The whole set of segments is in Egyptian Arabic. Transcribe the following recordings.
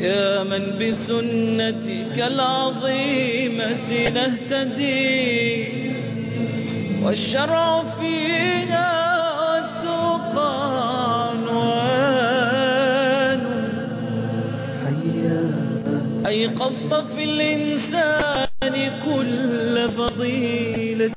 يا من بسنتك العظيمة نهتدي والشرع فينا والتقى عنوان أيقظت في الإنسان كل فضيلة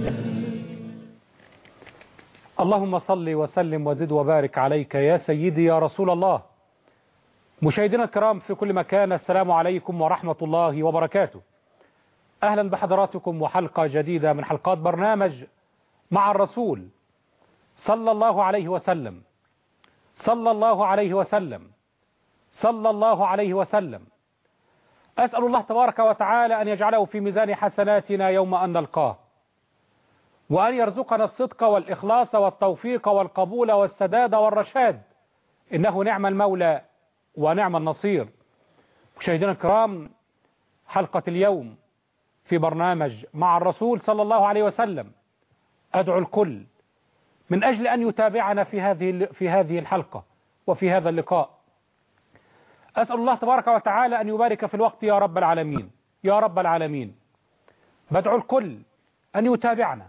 اللهم صل وسلم وزد وبارك عليك يا سيدي يا رسول الله مشاهدينا الكرام في كل مكان السلام عليكم ورحمة الله وبركاته أهلا بحضراتكم وحلقة جديدة من حلقات برنامج مع الرسول صلى الله عليه وسلم صلى الله عليه وسلم صلى الله عليه وسلم أسأل الله تبارك وتعالى أن يجعله في ميزان حسناتنا يوم أن نلقاه وأن يرزقنا الصدق والإخلاص والتوفيق والقبول والسداد والرشاد إنه نعم المولى ونعم النصير مشاهدينا الكرام حلقة اليوم في برنامج مع الرسول صلى الله عليه وسلم أدعو الكل من أجل أن يتابعنا في هذه في هذه الحلقة وفي هذا اللقاء أسأل الله تبارك وتعالى أن يبارك في الوقت يا رب العالمين يا رب العالمين بدعو الكل أن يتابعنا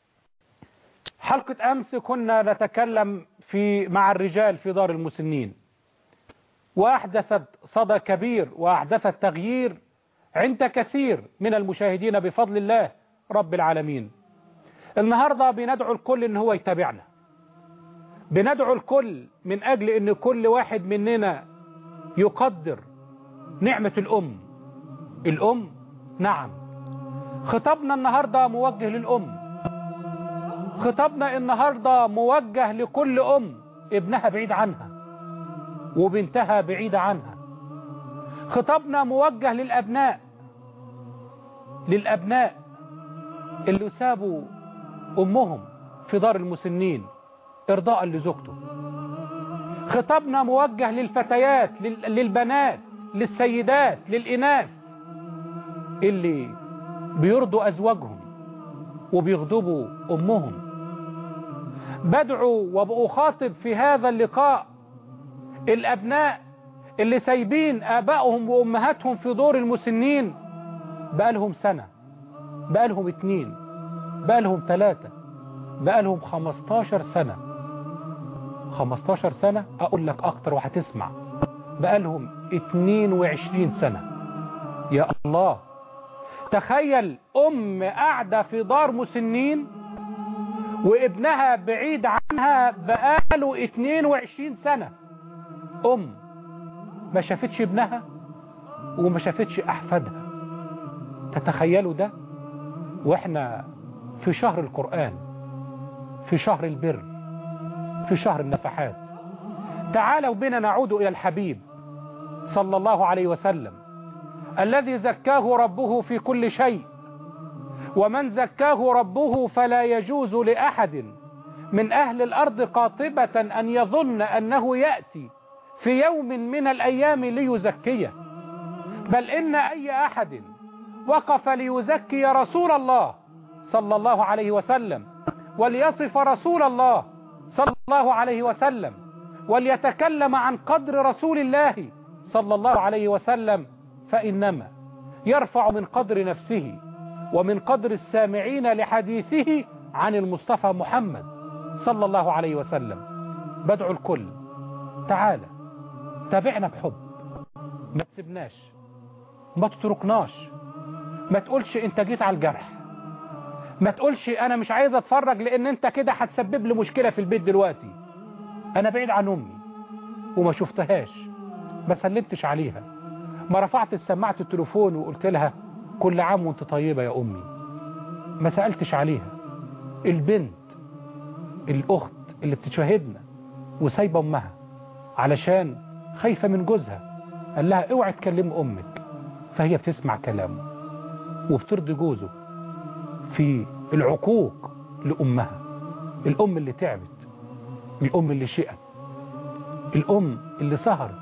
حلقة أمس كنا نتكلم في مع الرجال في دار المسنين وأحدثت صدى كبير وأحدثت تغيير عند كثير من المشاهدين بفضل الله رب العالمين النهاردة بندعو الكل ان هو يتابعنا بندعو الكل من أجل ان كل واحد مننا يقدر نعمة الأم الأم نعم خطابنا النهاردة موجه للأم خطابنا النهاردة موجه لكل أم ابنها بعيد عنها وبنتها بعيدة عنها خطابنا موجه للأبناء للأبناء اللي سابوا أمهم في دار المسنين إرضاء لزوجته خطابنا موجه للفتيات للبنات للسيدات للإناث اللي بيرضوا أزواجهم وبيغضبوا أمهم بدعو وبأخاطب في هذا اللقاء الأبناء اللي سايبين آبائهم وأمهاتهم في دور المسنين بقالهم سنة بقالهم اتنين بقالهم ثلاثة بقالهم خمستاشر سنة خمستاشر سنة أقول لك أكتر وهتسمع بقالهم اتنين وعشرين سنة يا الله تخيل أم قاعدة في دار مسنين وابنها بعيد عنها بقاله 22 سنة أم ما شافتش ابنها وما شافتش أحفادها تتخيلوا ده وإحنا في شهر القرآن في شهر البر في شهر النفحات تعالوا بنا نعود إلى الحبيب صلى الله عليه وسلم الذي زكاه ربه في كل شيء ومن زكاه ربه فلا يجوز لأحد من أهل الأرض قاطبة أن يظن أنه يأتي في يوم من الأيام ليزكيه بل إن أي أحد وقف ليزكي رسول الله صلى الله عليه وسلم وليصف رسول الله صلى الله عليه وسلم وليتكلم عن قدر رسول الله صلى الله عليه وسلم فإنما يرفع من قدر نفسه ومن قدر السامعين لحديثه عن المصطفى محمد صلى الله عليه وسلم بدعو الكل تعالى تابعنا بحب ما تسيبناش ما تتركناش ما تقولش انت جيت على الجرح ما تقولش انا مش عايز اتفرج لان انت كده هتسبب لي مشكلة في البيت دلوقتي انا بعيد عن امي وما شفتهاش ما سلمتش عليها ما رفعت سماعة التليفون وقلت لها كل عام وانت طيبة يا امي ما سألتش عليها البنت الاخت اللي بتشاهدنا وسايبه امها علشان خايفة من جوزها قال لها اوعي تكلم امك فهي بتسمع كلامه وبترضي جوزه في العقوق لأمها الأم اللي تعبت الأم اللي شقت الأم اللي سهرت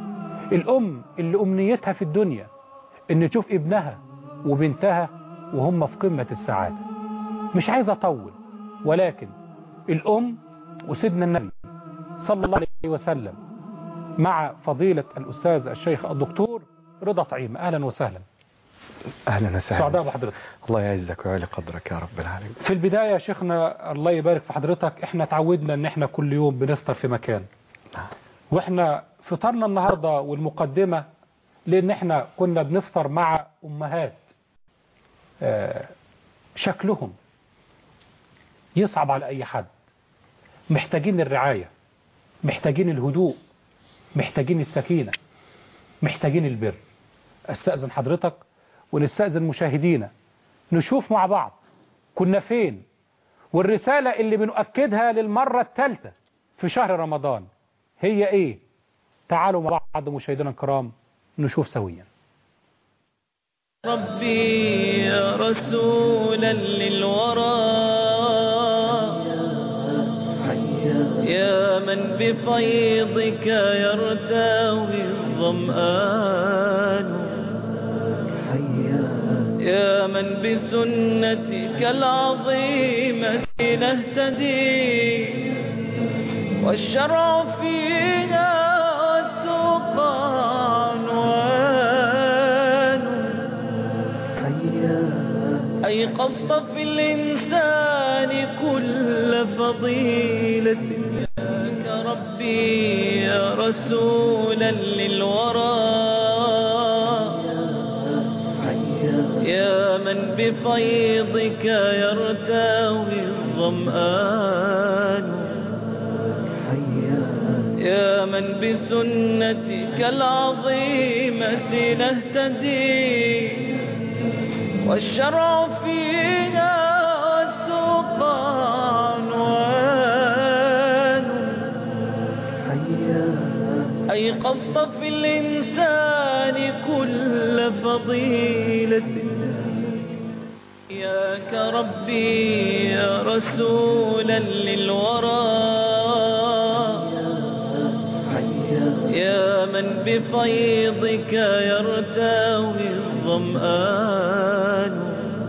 الأم اللي أمنيتها في الدنيا إن تشوف ابنها وبنتها وهم في قمة السعادة مش عايز أطول ولكن الأم وسيدنا النبي صلى الله عليه وسلم مع فضيلة الأستاذ الشيخ الدكتور رضا طعيم أهلا وسهلا اهلا وسهلا سعداء بحضرتك الله يعزك ويعلي قدرك يا رب العالمين في البداية يا شيخنا الله يبارك في حضرتك احنا تعودنا ان احنا كل يوم بنفطر في مكان واحنا فطرنا النهاردة والمقدمة لان احنا كنا بنفطر مع امهات آه، شكلهم يصعب على اي حد محتاجين الرعاية محتاجين الهدوء محتاجين السكينة محتاجين البر استأذن حضرتك ونستأذن مشاهدينا نشوف مع بعض كنا فين والرسالة اللي بنؤكدها للمرة الثالثة في شهر رمضان هي ايه تعالوا مع بعض مشاهدينا الكرام نشوف سويا ربي يا رسولا للورى يا من بفيضك يرتوي الظمآن يا من بسنتك العظيمة نهتدي والشرع فينا والتقى عنوان أيقظت في الإنسان كل فضيلة ياك ربي يا رسولا للورى يا من بفيضك يرتوي الظمآن يا من بسنتك العظيمة نهتدي والشرع فينا والتقى عنوان أيقظت في الإنسان كل فضيلة ياك ربي يا رسولا للورى يا من بفيضك يرتوي الظمآن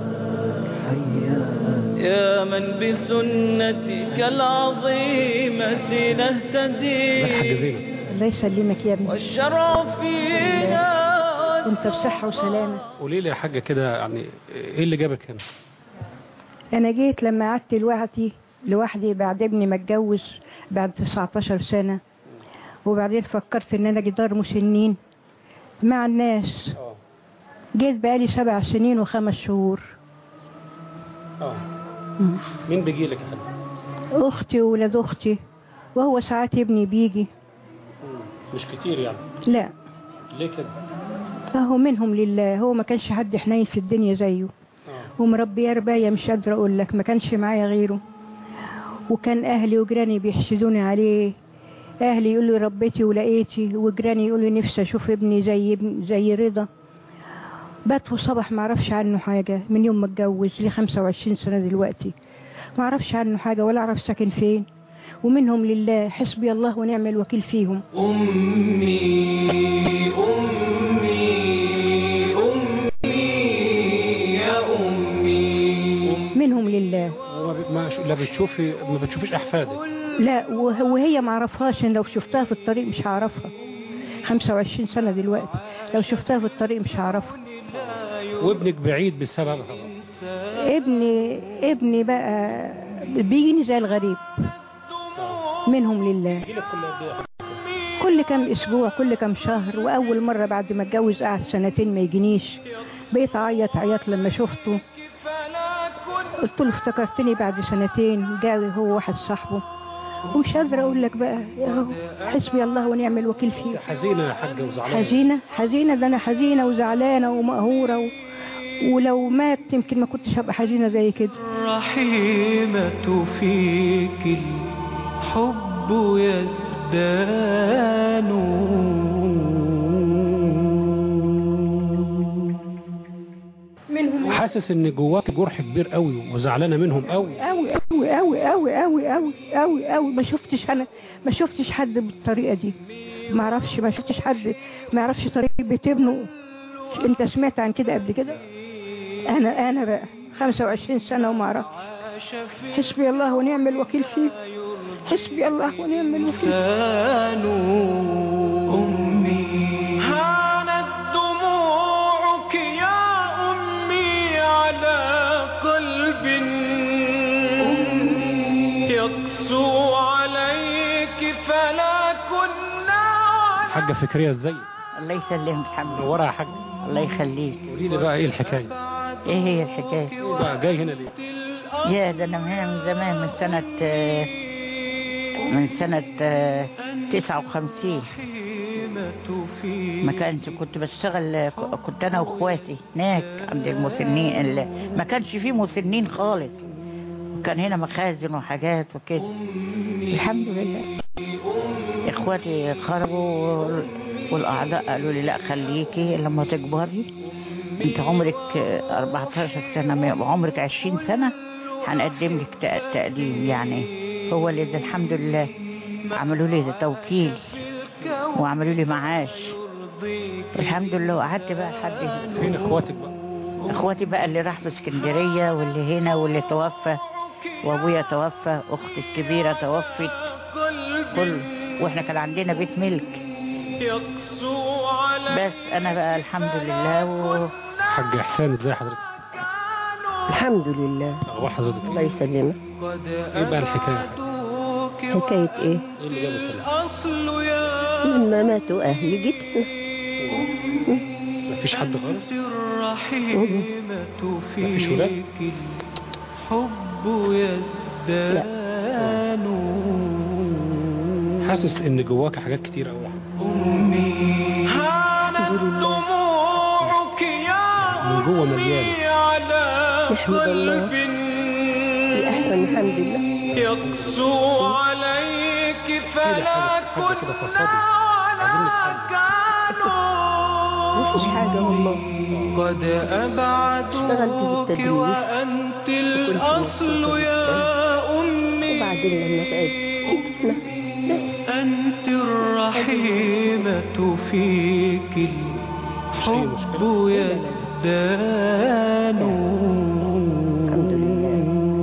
يا من بسنتك العظيمة نهتدي الحاج زينب الله يسلمك يا ابني والشرع فينا وانت بصحة وسلامة قولي لي يا حاجة كده يعني ايه اللي جابك هنا انا جيت لما قعدت لوحدي لوحدي بعد ابني ما اتجوز بعد 19 سنة وبعدين فكرت ان انا اجي دار مسنين مع الناس اه جيت بقالي سبع سنين وخمس شهور اه مم. مين بيجي لك يا حاج اختي وولاد اختي وهو ساعات ابني بيجي مش كتير يعني لا ليه كده اهو منهم لله هو ما كانش حد حنين في الدنيا زيه اه ومربيه ربايه مش قادره اقول لك ما كانش معايا غيره وكان اهلي وجيراني بيحسدوني عليه اهلي يقولوا ربيتي ولقيتي وجيراني يقولوا نفسي اشوف ابني زي ابن زي رضا بات وصبح ما اعرفش عنه حاجه من يوم ما اتجوز لي 25 سنه دلوقتي ما اعرفش عنه حاجه ولا اعرف ساكن فين ومنهم لله حسبي الله ونعم الوكيل فيهم أمي أمي أمي يا أمي منهم لله ما بت- ما لا بتشوفي ما بتشوفيش احفادك لا وه- وهي ما اعرفهاش إن لو شفتها في الطريق مش هعرفها 25 سنة دلوقتي لو شفتها في الطريق مش هعرفها وابنك بعيد بسببها بقى. ابني ابني بقى بيجيني زي الغريب منهم لله يجي لك كل قد ايه يا حاج؟ كل كام اسبوع كل كام شهر واول مرة بعد ما اتجوز قعد سنتين ما يجينيش بقيت اعيط عيط لما شفته قلت له افتكرتني بعد سنتين جاوي هو واحد صاحبه ومش قادرة اقول لك بقى يا حسبي الله ونعم الوكيل فيه حزينه يا حاجه وزعلانه حزينة حزينة ده أنا حزينة وزعلانة ومقهورة و... ولو مات يمكن ما كنتش هبقى حزينة زي كده الرحيمة فيك الحب يزدان منهم حاسس ان جواك جرح كبير قوي وزعلانه منهم قوي أوي أوي أوي أوي أوي أوي أوي أوي ما شفتش أنا ما شفتش حد بالطريقة دي ما اعرفش ما شفتش حد ما يعرفش طريقة بيت ابنه أنت سمعت عن كده قبل كده أنا أنا بقى 25 سنة وما أعرف حسبي الله ونعم الوكيل فيه حسبي الله ونعم الوكيل فيه كانوا حاجة فكرية ازاي الله يسلمك الحمد لله منورة يا حاجة الله يخليك قولي لي بقى ايه الحكاية ايه هي الحكايه إيه بقى جاي هنا ليه يا ده انا من هنا من زمان من سنه آه، من سنه آه، 59 ما كانش كنت بشتغل ك- كنت انا واخواتي هناك عند المسنين ال- ما كانش فيه مسنين خالص كان هنا مخازن وحاجات وكده الحمد لله اخواتي خرجوا والاعضاء قالوا لي لا خليكي لما تكبري انت عمرك 14 سنة ما- عمرك 20 سنة هنقدم لك تق- تقديم يعني هو اللي ده الحمد لله عملوا لي ده توكيل وعملوا لي معاش الحمد لله وقعدت بقى لحد فين اخواتك بقى اخواتي بقى اللي راح في اسكندرية واللي هنا واللي توفى وابويا توفى اختي الكبيرة توفت كله واحنا كان عندنا بيت ملك بس انا بقى الحمد لله و... حاج احسان ازاي حضرتك الحمد لله اخبار حضرتك الله يسلمك ايه بقى الحكاية حكاية ايه ايه اللي جابك هنا لما ماتوا اهلي جيت هنا. مفيش حد خالص الرحيمة مفيش ولاد؟ فيك الحب يزدان حاسس ان جواك حاجات كتير قوي أمي هانت دموعك يا من جوه مليان على نحمد الله. قلب في احسن الحمد لله يقسو عليك فلا حاجة- حاجة كده كنا فضفضي. عايزين نتكلم. مفيش حاجة والله قد أبعدوك اشتغلت بالتدريس. وأنت الأصل مبسوطة يا أمي وبعدين لما تعبت جيت هنا بس أنت الرحيمة فيك الحب يزدان الحمد لله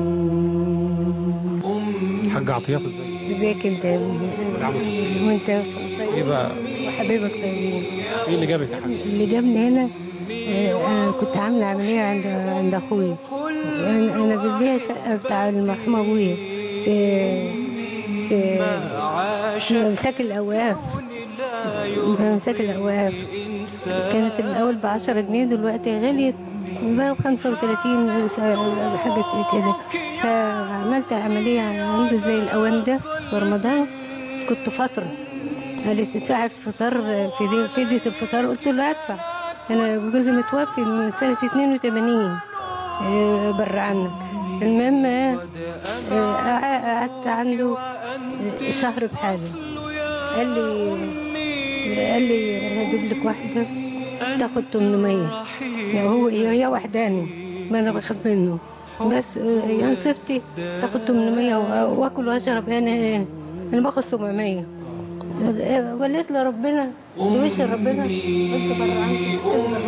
أمي حاج عطيات ازاي ازيك انت يا ابني وانت ايه بقى وحبيبك طيبين ايه اللي جابك يا حاج اللي جابني هنا آه، انا كنت عامله عمليه عند عند اخويا انا انا بديها شقه بتاع المرحوم ابويا في في في مساك الاوقاف في مساك الاوقاف كانت الاول ب 10 جنيه دلوقتي غليت بقى ب 35 حاجه زي كده فعملت عمليه عنده زي الاوان ده في رمضان كنت فتره قالت ساعة فطار في دي فدية الفطار قلت له ادفع انا جوزي متوفي من سنة 82 آه، بره عنك المهم آه، آه، قعدت عنده آه، شهر بحاله قال لي قال لي انا هجيب لك واحدة تاخد 800 يعني هو هي وحداني ما انا بخاف منه بس آه، يا نصيبتي تاخد 800 و- واكل واشرب انا انا باخد 700 وليت لربنا لوش ربنا قلت بره عنك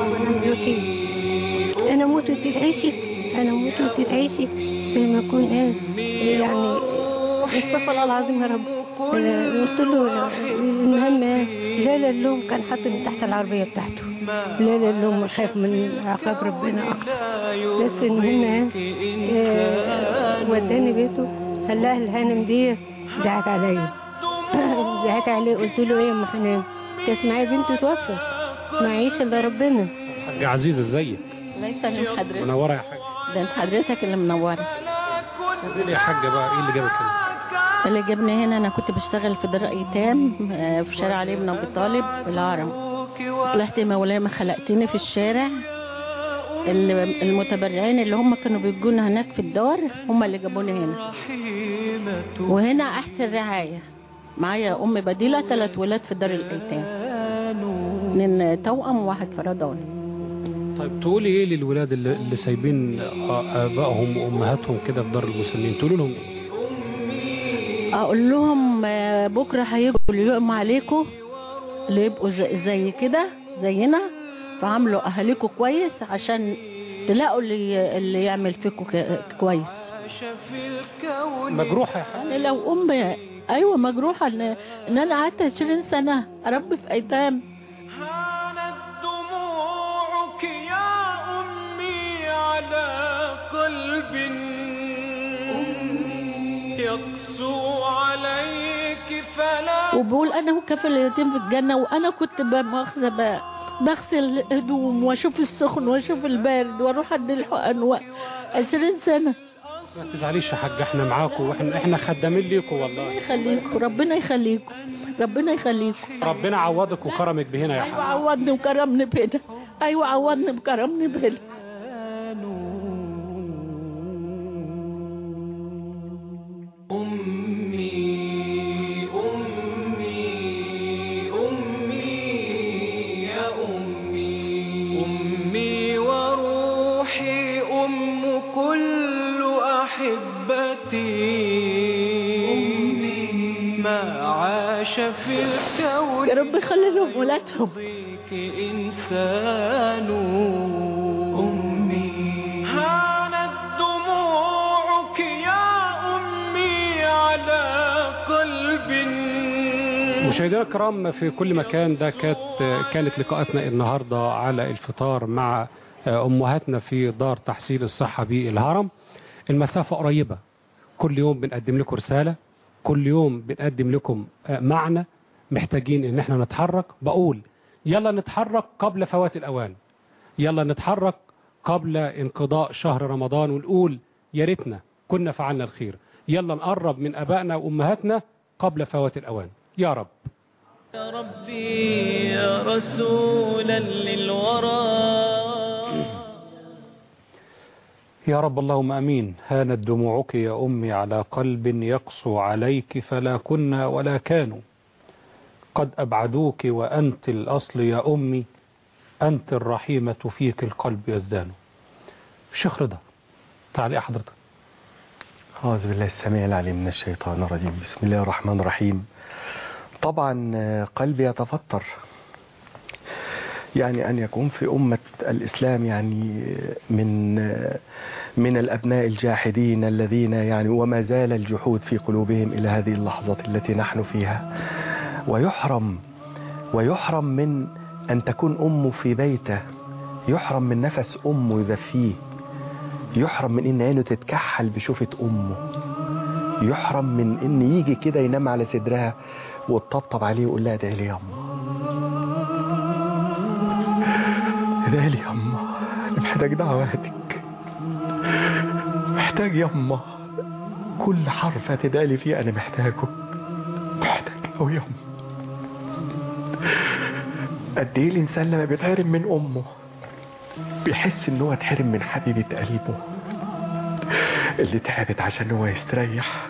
انا موت وانت تعيشي انا موت وانت تعيشي زي ما اكون ايه يعني استغفر الله العظيم يا رب آه، قلت له المهم ايه ليلة اللوم كان حاطط من تحت العربية بتاعته ليلة اللوم خايف من عقاب ربنا اكتر بس المهم ايه آه، وداني بيته قال لها الهانم دي دعت عليا دعت عليه قلت له ايه يا ام حنان كانت معايا بنت توفى معيش الا ربنا حاج عزيز ازيك الله يسلم حضرتك منوره يا حاج ده انت حضرتك اللي منوره قولي لي يا حاجه بقى ايه اللي جابك هنا اللي جابني هنا انا كنت بشتغل في دار ايتام آه، في شارع علي بن ابي طالب الهرم طلعت مولاي ما خلقتني في الشارع اللي- المتبرعين اللي هم كانوا بيجونا هناك في الدار هم اللي جابوني هنا وهنا احسن رعايه معايا ام بديله ثلاث ولاد في دار الايتام من توأم وواحد فردان طيب تقولي ايه للولاد اللي, اللي سايبين آه، ابائهم وامهاتهم كده في دار المسنين تقولوا لهم ايه اقول لهم آه، بكره هيجوا اللي يقوم عليكم اللي يبقوا زي, زي كده زينا فعاملوا اهاليكم كويس عشان تلاقوا اللي اللي يعمل فيكم ك- كويس مجروحه يا حاج يعني لو ام ايوه مجروحه ان ان انا قعدت 20 سنه اربي في ايتام هانت دموعك يا أمي على قلب يقسو عليك فلا بقول انا وكفل اليتيم في الجنه وانا كنت مؤاخذه ب- بغسل هدوم واشوف السخن واشوف البارد واروح ادي الحقن و 20 سنه ما تزعليش يا حاج احنا معاكم واحنا احنا خدامين ليكم ربنا والله يخليكم ربنا يخليكم ربنا يخليكم ربنا عوضك وكرمك بهنا يا ايوه حاج عوضني وكرمني بهنا ايوه عوضني وكرمني بهنا أمي أمي أمي يا أمي أمي وروحي أم كل أحبتي أمي ما عاش في الكون يا رب يخلي لهم ولادهم فيك إنسان أمي هانت دموعك يا أمي على قلب مشاهدينا الكرام في كل مكان ده كانت كانت لقاءاتنا النهارده على الفطار مع امهاتنا في دار تحصيل الصحه بالهرم المسافه قريبه كل يوم بنقدم لكم رساله كل يوم بنقدم لكم معنى محتاجين ان احنا نتحرك بقول يلا نتحرك قبل فوات الاوان يلا نتحرك قبل انقضاء شهر رمضان ونقول يا ريتنا كنا فعلنا الخير يلا نقرب من ابائنا وامهاتنا قبل فوات الاوان يا رب يا ربي يا رسولا للورى يا رب اللهم امين هانت دموعك يا امي على قلب يقسو عليك فلا كنا ولا كانوا قد ابعدوك وانت الاصل يا امي انت الرحيمه فيك القلب يزدان شيخ رضا تعالي حضرتك أعوذ بالله السميع العليم من الشيطان الرجيم بسم الله الرحمن الرحيم طبعا آه، قلبي يتفطر يعني أن يكون في أمة الإسلام يعني من آه، من الأبناء الجاحدين الذين يعني وما زال الجحود في قلوبهم إلى هذه اللحظة التي نحن فيها ويحرم ويحرم من أن تكون أمه في بيته يحرم من نفس أمه يدفيه يحرم من ان عينه تتكحل بشوفة امه يحرم من ان يجي كده ينام على صدرها وتطبطب عليه ويقول لها ادعي لي يا اما ادعي لي يا اما انا محتاج دعواتك محتاج يا اما كل حرف هتدعي لي فيه انا محتاجه محتاج قوي يا اما قد ايه الانسان لما بيتحرم من امه بيحس ان هو اتحرم من حبيبة قلبه اللي تعبت عشان هو يستريح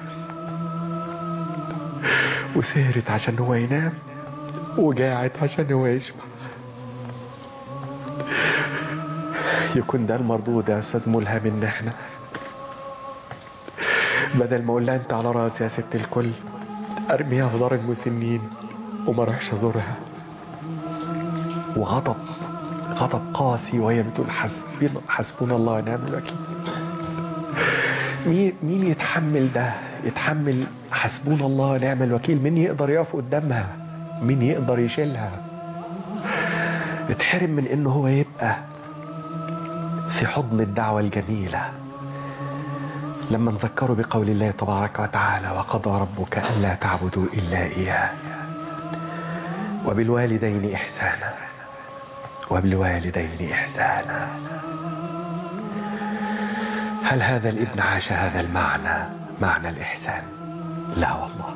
وسهرت عشان هو ينام وجاعت عشان هو يشبع يكون ده المردود يا استاذ ملهم ان احنا بدل ما اقول لها انت على راسي يا ست الكل ارميها في دار المسنين وما اروحش ازورها وغضب غضب قاسي وهي بتقول حسبنا حسبنا الله ونعم الوكيل مين مين يتحمل ده يتحمل حسبنا الله ونعم الوكيل مين يقدر يقف قدامها مين يقدر يشيلها اتحرم من انه هو يبقى في حضن الدعوة الجميلة لما نذكره بقول الله تبارك وتعالى وقضى ربك ألا تعبدوا إلا إياه وبالوالدين إحسانا وبالوالدين إحسانا هل هذا الابن عاش هذا المعنى معنى الإحسان لا والله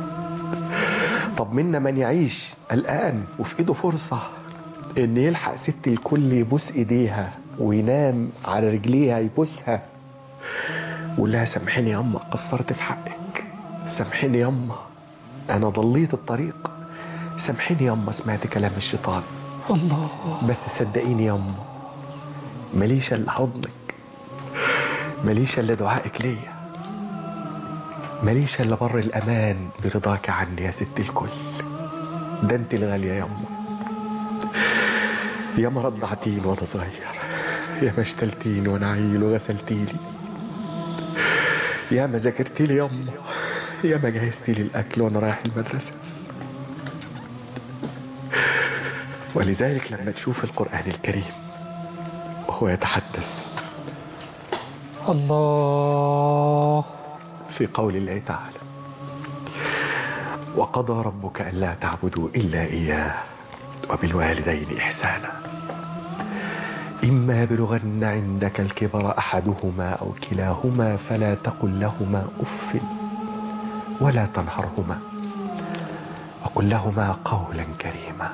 طب منا من يعيش الآن وفي إيده فرصة إن يلحق ست الكل يبوس إيديها وينام على رجليها يبوسها ويقول لها سامحيني ياما قصرت في حقك سامحيني ياما أنا ضليت الطريق سامحيني ياما سمعت كلام الشيطان الله بس صدقيني ياما ماليش الا حضنك ماليش الا دعائك ليا ماليش الا بر الامان برضاك عني يا ست الكل ده انت الغاليه ياما ياما رضعتيني وانا صغير يا ما اشتلتيني وانا عيل وغسلتيلي يا ما ذاكرتيلي ياما يا ما جهزتي لي الاكل وانا رايح المدرسه ولذلك لما تشوف القرآن الكريم وهو يتحدث الله في قول الله تعالى وقضى ربك ألا تعبدوا إلا إياه وبالوالدين إحسانا إما يبلغن عندك الكبر أحدهما أو كلاهما فلا تقل لهما أف ولا تنهرهما وقل لهما قولا كريما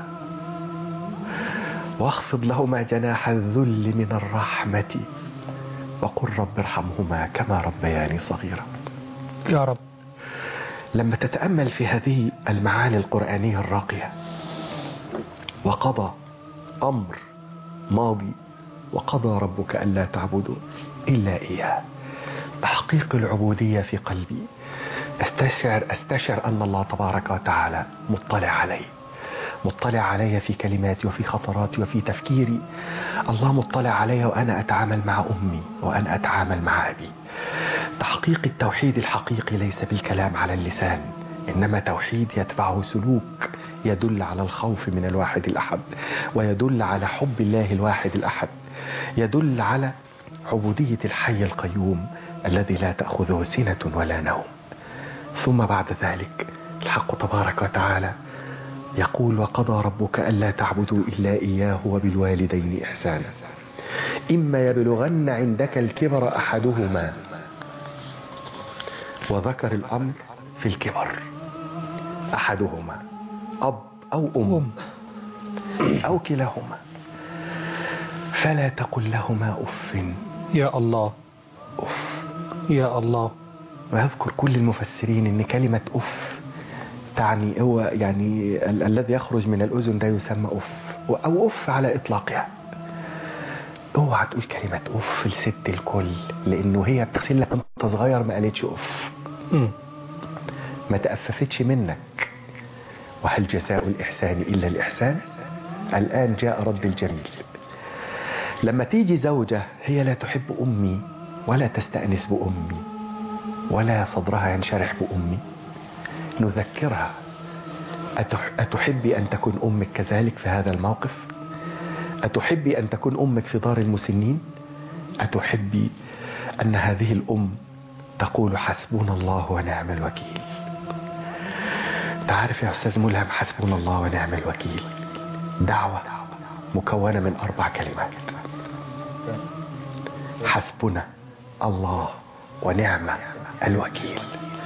واخفض لهما جناح الذل من الرحمة وقل رب ارحمهما كما ربياني صغيرا يا رب لما تتأمل في هذه المعاني القرآنية الراقية وقضى أمر ماضي وقضى ربك ألا تعبدوا إلا إياه تحقيق العبودية في قلبي استشعر, استشعر أن الله تبارك وتعالى مطلع علي مطلع علي في كلماتي وفي خطراتي وفي تفكيري الله مطلع علي وأنا أتعامل مع أمي وأنا أتعامل مع أبي تحقيق التوحيد الحقيقي ليس بالكلام على اللسان إنما توحيد يتبعه سلوك يدل على الخوف من الواحد الأحد ويدل على حب الله الواحد الأحد يدل على عبودية الحي القيوم الذي لا تأخذه سنة ولا نوم ثم بعد ذلك الحق تبارك وتعالى يقول وقضى ربك ألا تعبدوا إلا إياه وبالوالدين إحسانا إما يبلغن عندك الكبر أحدهما وذكر الأمر في الكبر أحدهما أب أو أم أو كلاهما فلا تقل لهما أف يا الله أف يا الله ويذكر كل المفسرين ان كلمة اف تعني هو يعني ال الذي يخرج من الاذن ده يسمى اف او اف على اطلاقها اوعى تقول كلمة اف لست الكل لانه هي بتغسل لك انت صغير ما قالتش اف مم. ما تأففتش منك وهل جزاء الإحسان إلا الإحسان الآن جاء رد الجميل لما تيجي زوجة هي لا تحب أمي ولا تستأنس بأمي ولا صدرها ينشرح بأمي نذكرها أتح أتحبي أن تكون أمك كذلك في هذا الموقف أتحبي أن تكون أمك في دار المسنين أتحبي أن هذه الأم تقول حسبنا الله ونعم الوكيل تعرف يا أستاذ ملهم حسبنا الله ونعم الوكيل دعوة مكونة من أربع كلمات حسبنا الله ونعم الوكيل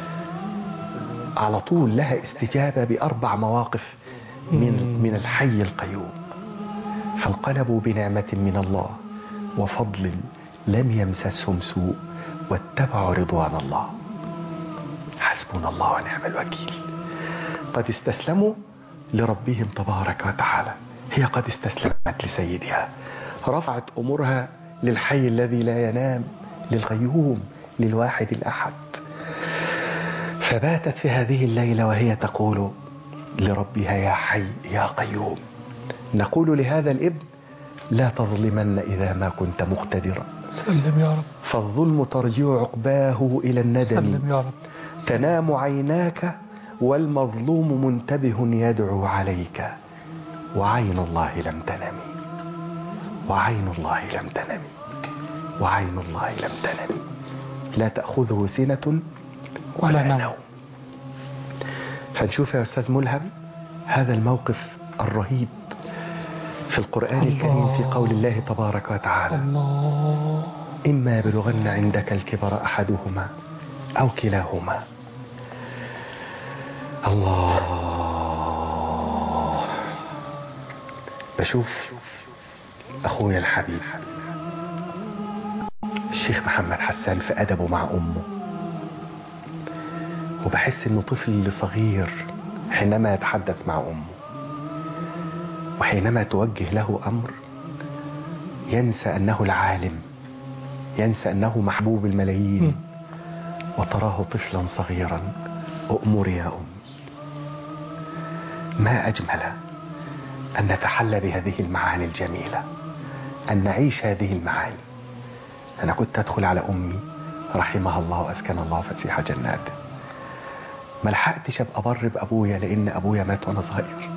على طول لها استجابة بأربع مواقف من, من الحي القيوم فانقلبوا بنعمة من الله وفضل لم يمسسهم سوء واتبعوا رضوان الله حسبنا الله ونعم الوكيل قد استسلموا لربهم تبارك وتعالى هي قد استسلمت لسيدها رفعت أمورها للحي الذي لا ينام للغيوم للواحد الأحد فباتت في هذه الليلة وهي تقول لربها يا حي يا قيوم نقول لهذا الابن لا تظلمن إذا ما كنت مقتدرا سلم يا رب فالظلم ترجع عقباه إلى الندم سلم يا رب تنام عيناك والمظلوم منتبه يدعو عليك وعين الله لم تنم وعين الله لم تنم وعين الله لم تنم لا تأخذه سنة ولا ولا نوم. نوم فنشوف يا أستاذ ملهم هذا الموقف الرهيب في القرآن الكريم في قول الله تبارك وتعالى الله إما يبلغن عندك الكبر أحدهما أو كلاهما الله بشوف أخويا الحبيب الشيخ محمد حسان في أدبه مع أمه وبحس إنه طفل صغير حينما يتحدث مع أمه وحينما توجه له أمر ينسى أنه العالم ينسى أنه محبوب الملايين وتراه طفلا صغيرا أؤمر يا أمي ما أجمل أن نتحلى بهذه المعاني الجميلة أن نعيش هذه المعاني أنا كنت أدخل على أمي رحمها الله وأسكن الله فسيح جناته ما لحقتش أبقى بر بأبويا لأن أبويا مات وأنا صغير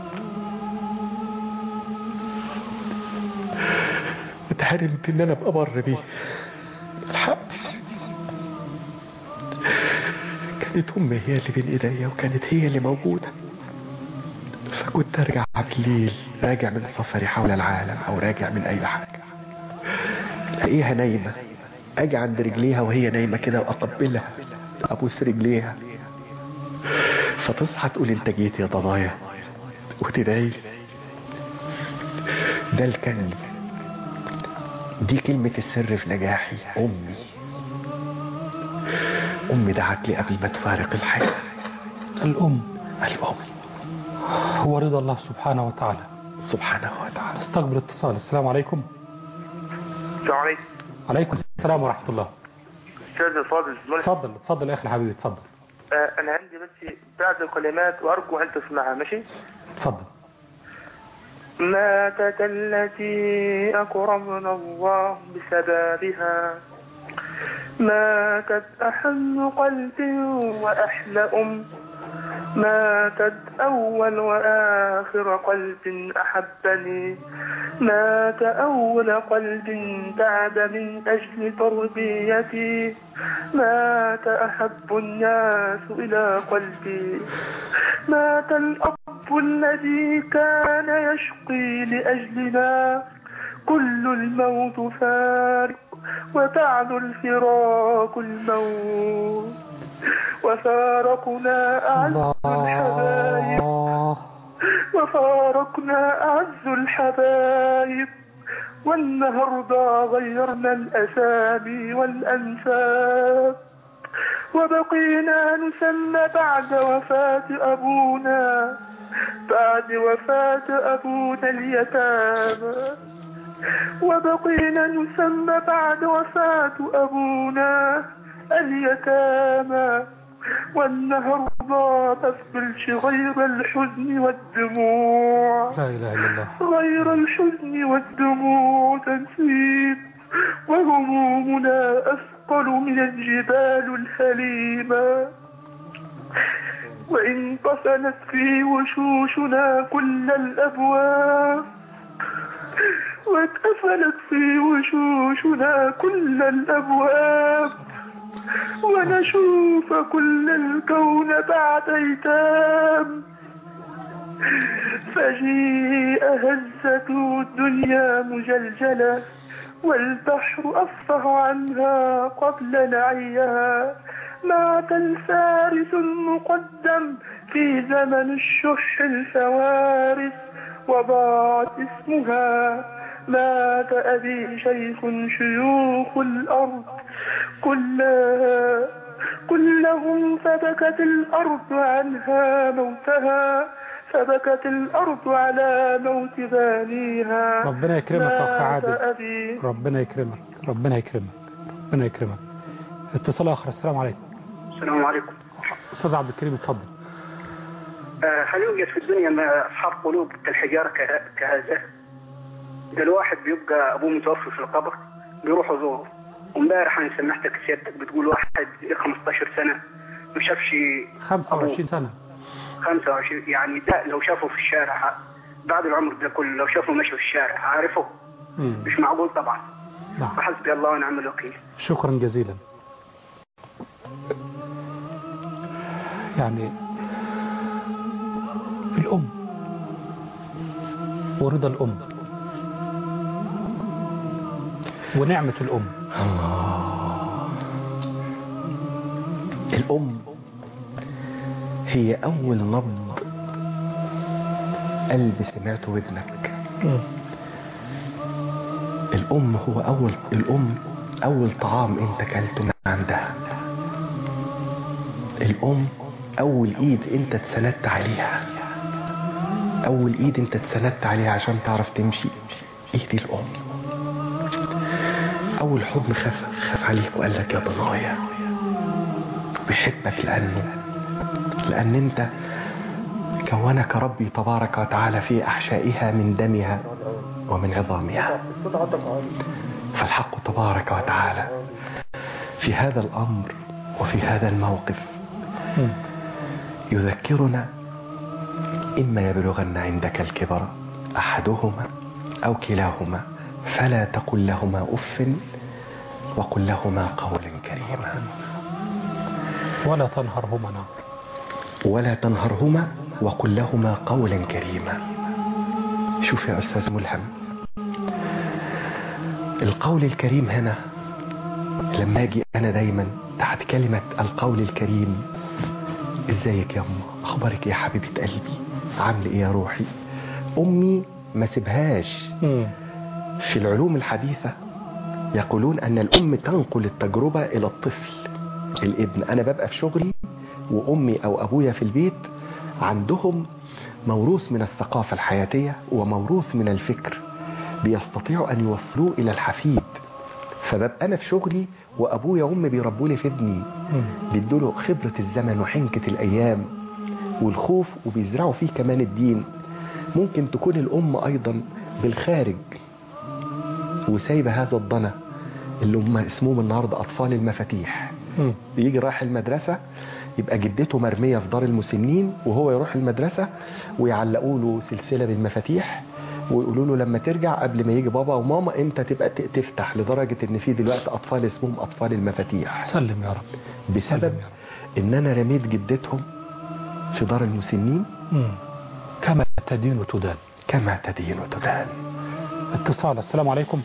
اتحرمت إن أنا أبقى بر بيه ما لحقتش كان كانت أمي هي اللي بين إيديا وكانت هي اللي موجودة فكنت أرجع بالليل راجع من سفري حول العالم أو راجع من أي حاجة ألاقيها نايمة أجي عند رجليها وهي نايمة كده وأقبلها أبوس رجليها فتصحى تقول أنت جيت يا ضنايا وتدعي لي. ده الكنز دي كلمة السر في نجاحي أمي أمي دعت لي قبل ما تفارق الحياة الأم الأم هو رضا الله سبحانه وتعالى سبحانه وتعالى استقبل اتصال السلام عليكم السلام عليكم عليكم السلام ورحمة الله استاذ فاضل اتفضل اتفضل يا أخي الحبيبي اتفضل آه انا عندي بس بعض الكلمات وارجو ان تسمعها ماشي اتفضل ماتت التي اكرمنا الله بسببها ماتت احن قلب واحلى ام ماتت أول وآخر قلب أحبني مات أول قلب تعب من أجل تربيتي مات أحب الناس إلى قلبي مات الأب الذي كان يشقي لأجلنا كل الموت فارق وبعد الفراق الموت وفارقنا أعز الحبايب الله وفارقنا أعز الحبايب والنهارده غيرنا الأسامي والأنساب وبقينا نسمى بعد وفاة أبونا بعد وفاة أبونا اليتامى وبقينا نسمى بعد وفاة أبونا اليتامى والنهارده تفضلش غير الحزن والدموع لا إله إلا الله غير الحزن والدموع تنسيب وهمومنا أثقل من الجبال الهليمة وإن قفلت في وشوشنا كل الأبواب واتقفلت في وشوشنا كل الأبواب ونشوف كل الكون بعد ايتام فجيء هزته الدنيا مجلجلة والبحر أفصح عنها قبل نعيها مات الفارس المقدم في زمن الشح الفوارس وضاعت اسمها مات أبي شيخ شيوخ الأرض كلها كلهم فبكت الأرض عنها موتها فبكت الأرض على موت بانيها ربنا يكرمك يا أخ مات عادل أبي ربنا يكرمك ربنا يكرمك ربنا يكرمك اتصال آخر السلام عليكم السلام عليكم أستاذ عبد الكريم اتفضل آه، هل يوجد في الدنيا ما أصحاب قلوب كالحجارة كه- كهذا؟ ده الواحد بيبقى أبوه متوفي في القبر بيروح يزوره وامبارح أنا سمعتك سيادتك بتقول واحد ليه 15 سنة ما شافش 25 سنة 25 يعني ده لو شافه في الشارع بعد العمر ده كله لو شافه ماشي في الشارع عارفه مم. مش معقول طبعا نعم فحسبي الله ونعم الوكيل شكرا جزيلا يعني الأم ورضا الأم ونعمة الأم الله الأم هي أول نبض قلب سمعته ودنك الأم هو أول الأم أول طعام أنت كلته من عندها الأم أول إيد أنت اتسندت عليها أول إيد أنت اتسندت عليها عشان تعرف تمشي إيد الأم أول حضن خاف خاف عليك وقال لك يا ضنايا بيحبك لأنه لأن أنت كونك ربي تبارك وتعالى في أحشائها من دمها ومن عظامها فالحق تبارك وتعالى في هذا الأمر وفي هذا الموقف يذكرنا إما يبلغن عندك الكبر أحدهما أو كلاهما فلا تقل لهما أف وقل لهما قولا كريما ولا تنهرهما نعم ولا تنهرهما وقل لهما قولا كريما شوف يا أستاذ ملهم القول الكريم هنا لما أجي أنا دايما تحت كلمة القول الكريم ازيك يا أمه أخبارك إيه يا حبيبة قلبي عامل إيه يا روحي أمي ما سيبهاش في العلوم الحديثة يقولون أن الأم تنقل التجربة إلى الطفل الابن أنا ببقى في شغلي وأمي أو أبويا في البيت عندهم موروث من الثقافة الحياتية وموروث من الفكر بيستطيعوا أن يوصلوه إلى الحفيد فببقى أنا في شغلي وأبويا وأمي بيربوا لي في ابني بيدوله خبرة الزمن وحنكة الأيام والخوف وبيزرعوا فيه كمان الدين ممكن تكون الأم أيضا بالخارج وسايبة هذا الضنا اللي هم اسمهم النهاردة أطفال المفاتيح بيجي رايح المدرسة يبقى جدته مرمية في دار المسنين وهو يروح المدرسة ويعلقوا له سلسلة بالمفاتيح ويقولوا له لما ترجع قبل ما يجي بابا وماما انت تبقى ت- تفتح لدرجة ان في دلوقتي اطفال اسمهم اطفال المفاتيح سلم يا رب بسبب ان انا رميت جدتهم في دار المسنين مم. كما تدين تدان كما تدين تدان اتصال السلام عليكم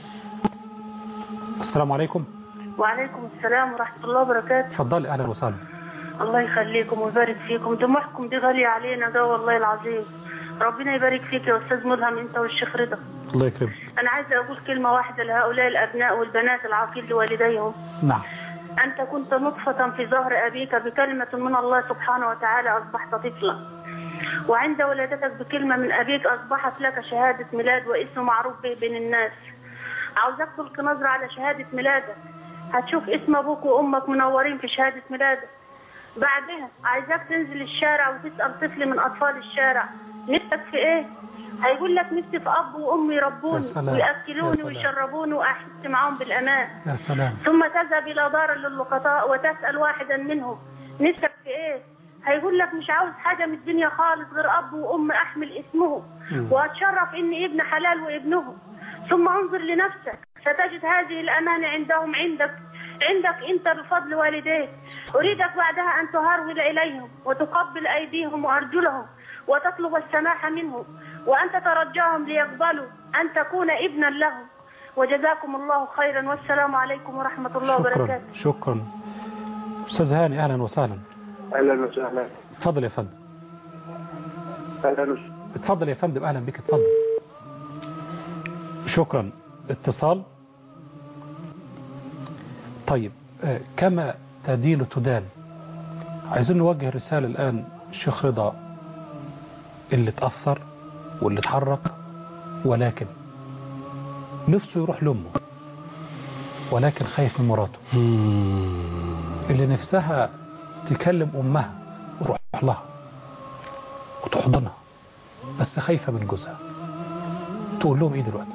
السلام عليكم وعليكم السلام ورحمة الله وبركاته اتفضلي اهلا وسهلا الله يخليكم ويبارك فيكم دموعكم دي غالية علينا ده والله العظيم ربنا يبارك فيك يا أستاذ ملهم أنت والشيخ رضا الله يكرمك أنا عايزة أقول كلمة واحدة لهؤلاء الأبناء والبنات العاقل لوالديهم نعم أنت كنت نطفة في ظهر أبيك بكلمة من الله سبحانه وتعالى أصبحت طفلا وعند ولادتك بكلمة من أبيك أصبحت لك شهادة ميلاد واسم معروف به بين الناس عاوزك تلقي نظرة على شهادة ميلادك هتشوف اسم أبوك وأمك منورين في شهادة ميلادك بعدها عايزاك تنزل الشارع وتسأل طفل من أطفال الشارع نفسك في إيه؟ هيقول لك نفسي في أب وأم يربوني يا سلام، ويأكلوني يا سلام. ويشربوني وأحس معاهم بالأمان يا سلام ثم تذهب إلى دار للقطاء وتسأل واحدا منهم نفسك في إيه؟ هيقول لك مش عاوز حاجة من الدنيا خالص غير أب وأم أحمل اسمهم مم. وأتشرف إني ابن حلال وابنهم ثم انظر لنفسك ستجد هذه الأمانة عندهم عندك عندك أنت بفضل والديك أريدك بعدها أن تهرول إليهم وتقبل أيديهم وأرجلهم وتطلب السماح منهم وأن تترجاهم ليقبلوا أن تكون ابنا لهم وجزاكم الله خيرا والسلام عليكم ورحمة الله شكرا وبركاته شكرا استاذ هاني اهلا وسهلا اهلا وسهلا اتفضل يا فندم اهلا وسهلا اتفضل يا فندم اهلا بك اتفضل شكرا اتصال طيب آه، كما تدين تدان عايزين نوجه رسالة الآن الشيخ رضا اللي اتأثر واللي اتحرك ولكن نفسه يروح لأمه ولكن خايف من مراته اللي نفسها تكلم أمها وروح لها وتحضنها بس خايفة من جوزها تقول لهم ايه دلوقتي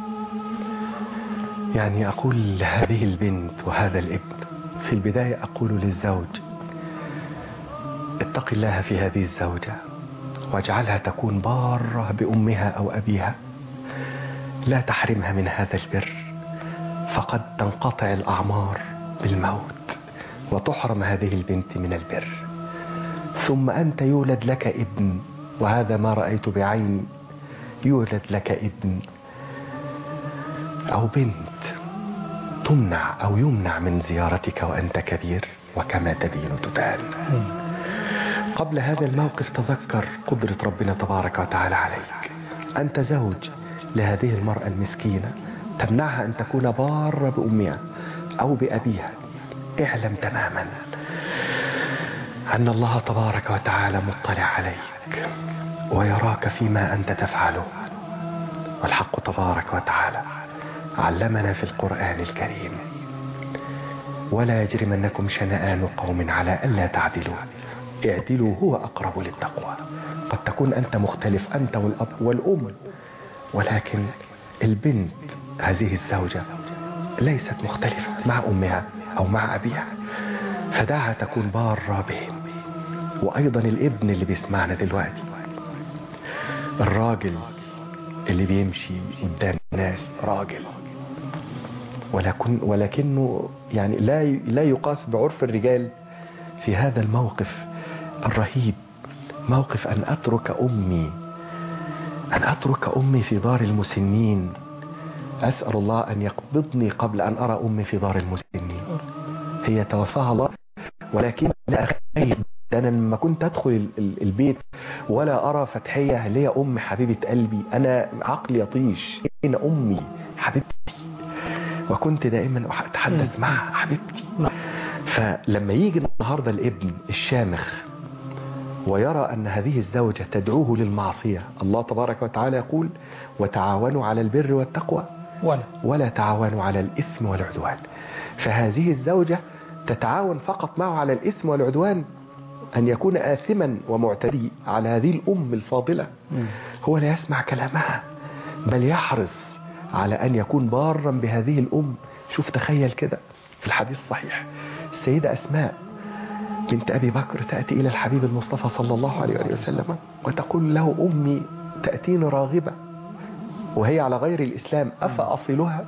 يعني أقول لهذه البنت وهذا الابن في البداية أقول للزوج اتق الله في هذه الزوجة واجعلها تكون بارة بأمها أو أبيها لا تحرمها من هذا البر فقد تنقطع الأعمار بالموت وتحرم هذه البنت من البر ثم أنت يولد لك ابن وهذا ما رأيت بعيني يولد لك ابن أو بنت تمنع أو يمنع من زيارتك وأنت كبير وكما تدين تدان قبل هذا الموقف تذكر قدرة ربنا تبارك وتعالى عليك أنت زوج لهذه المرأة المسكينة تمنعها أن تكون بارة بأمها أو بأبيها اعلم تماما أن الله تبارك وتعالى مطلع عليك ويراك فيما أنت تفعله والحق تبارك وتعالى علمنا في القرآن الكريم ولا يجرمنكم شنآن قوم على ألا تعدلوا اعدلوا هو أقرب للتقوى قد تكون أنت مختلف أنت والأب والأم ولكن البنت هذه الزوجة ليست مختلفة مع أمها أو مع أبيها فدعها تكون بارة بهم وأيضا الابن اللي بيسمعنا دلوقتي الراجل اللي بيمشي قدام الناس راجل ولكن ولكنه يعني لا لا يقاس بعرف الرجال في هذا الموقف الرهيب موقف أن أترك أمي أن أترك أمي في دار المسنين أسأل الله أن يقبضني قبل أن أرى أمي في دار المسنين هي توفاها الله ولكن لا أخيب أنا لما كنت أدخل ال- ال- البيت ولا أرى فتحية اللي هي أم حبيبة قلبي أنا عقلي يطيش أين أمي حبيبتي وكنت دائما أتحدث معها حبيبتي فلما يجي النهاردة الابن الشامخ ويرى أن هذه الزوجة تدعوه للمعصية الله تبارك وتعالى يقول وتعاونوا على البر والتقوى ولا ولا تعاونوا على الإثم والعدوان فهذه الزوجة تتعاون فقط معه على الإثم والعدوان أن يكون آثما ومعتدي على هذه الأم الفاضلة هو لا يسمع كلامها بل يحرص على أن يكون بارا بهذه الأم شوف تخيل كده في الحديث الصحيح السيدة أسماء بنت أبي بكر تأتي إلى الحبيب المصطفى صلى الله عليه وآله وسلم وتقول له أمي تأتيني راغبة وهي على غير الإسلام أفأصلها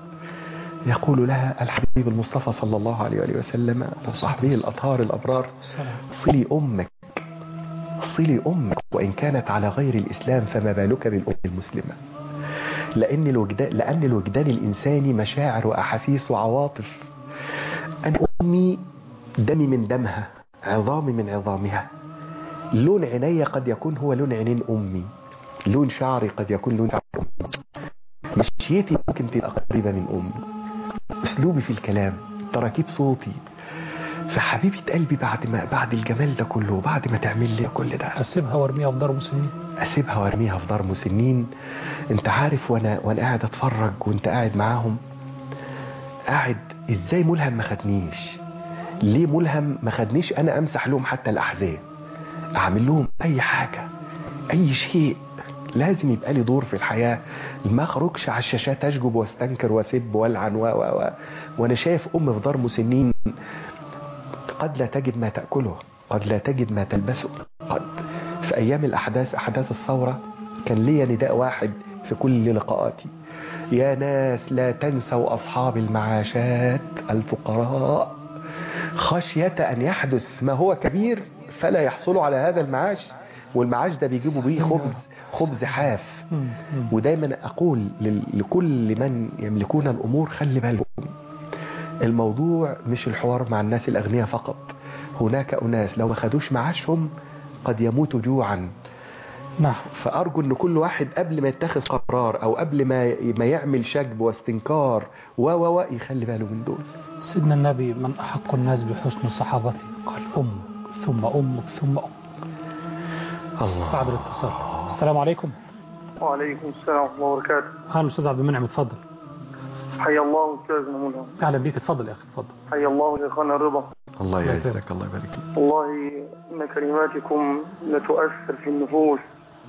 يقول لها الحبيب المصطفى صلى الله عليه وآله وسلم لصحبه الأطهار الأبرار صلي أمك صلي أمك وإن كانت على غير الإسلام فما بالك بالأم المسلمة لأن الوجدان, لأن الوجدان الإنساني مشاعر وأحاسيس وعواطف أن أمي دمي من دمها عظامي من عظامها لون عيني قد يكون هو لون عينين أمي لون شعري قد يكون لون شعر أمي مشيتي ممكن تبقى قريبة من أمي أسلوبي في الكلام تراكيب صوتي فحبيبة قلبي بعد ما بعد الجمال ده كله وبعد ما تعمل لي كل ده أسيبها وارميها في دار مسنين اسيبها وارميها في دار مسنين انت عارف وانا وانا قاعد اتفرج وانت قاعد معاهم قاعد ازاي ملهم ما خدنيش ليه ملهم ما خدنيش انا امسح لهم حتى الاحزان اعمل لهم اي حاجة اي شيء لازم يبقى لي دور في الحياة ما اخرجش على الشاشات اشجب واستنكر واسب والعن و و و وانا شايف ام في دار مسنين قد لا تجد ما تأكله قد لا تجد ما تلبسه قد في أيام الأحداث أحداث الثورة كان لي نداء واحد في كل لقاءاتي يا ناس لا تنسوا أصحاب المعاشات الفقراء خشية أن يحدث ما هو كبير فلا يحصلوا على هذا المعاش والمعاش ده بيجيبوا بيه خبز خبز حاف ودايما أقول لل- لكل من يملكون الأمور خلي بالكم الموضوع مش الحوار مع الناس الأغنياء فقط هناك أناس لو ما خدوش معاشهم قد يموتوا جوعا نعم فأرجو أن كل واحد قبل ما يتخذ قرار أو قبل ما ما يعمل شجب واستنكار و و و يخلي باله من دول سيدنا النبي من أحق الناس بحسن صحابته قال أمك ثم أمك ثم أمك الله بعد الاتصال السلام عليكم وعليكم السلام ورحمة الله وبركاته أهلا أستاذ عبد المنعم اتفضل حيا الله أستاذنا منى أهلا بيك اتفضل يا أخي اتفضل حيا الله لإخواننا الرضا الله يعزك الله يبارك فيك والله إن كلماتكم لتؤثر في النفوس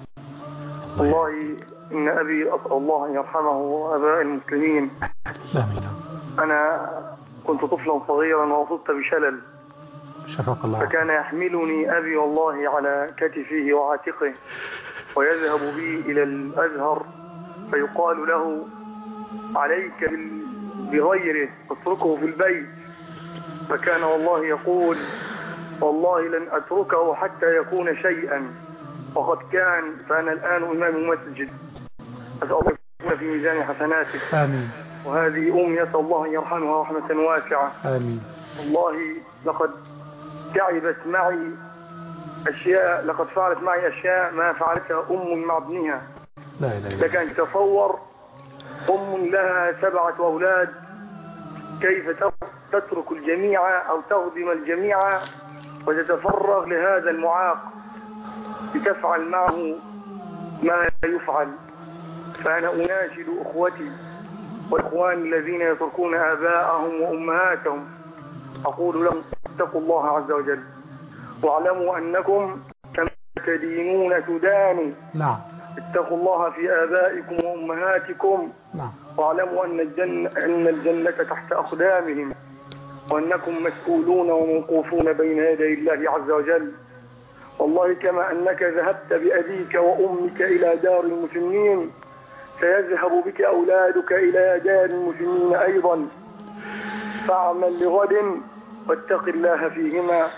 والله إن أبي أسأل الله أن يرحمه وأباء المسلمين آمين أنا كنت طفلا صغيرا وأصبت بشلل شفاك الله فكان يحملني أبي والله على كتفه وعاتقه ويذهب بي إلى الأزهر فيقال له عليك بال- بغيره اتركه في البيت فكان والله يقول والله لن أتركه حتى يكون شيئا وقد كان فأنا الآن إمام مسجد أسأل الله يكون في ميزان حسناته آمين وهذه أمي أسأل الله أن يرحمها رحمة واسعة آمين والله لقد تعبت معي أشياء لقد فعلت معي أشياء ما فعلتها أم مع ابنها لا إله إلا لك أن تتصور أم لها سبعة أولاد كيف تترك الجميع أو تخدم الجميع وتتفرغ لهذا المعاق لتفعل معه ما يفعل فأنا أناشد أخوتي وإخواني الذين يتركون آباءهم وأمهاتهم أقول لهم اتقوا الله عز وجل واعلموا أنكم كما تدينون تدانوا نعم اتقوا الله في آبائكم وأمهاتكم نعم واعلموا أن الجنة, أن الجنة تحت أقدامهم وأنكم مسؤولون وموقوفون بين يدي الله عز وجل والله كما أنك ذهبت بأبيك وأمك إلى دار المسلمين سيذهب بك أولادك إلى دار المسلمين أيضا فاعمل لغد واتق الله فيهما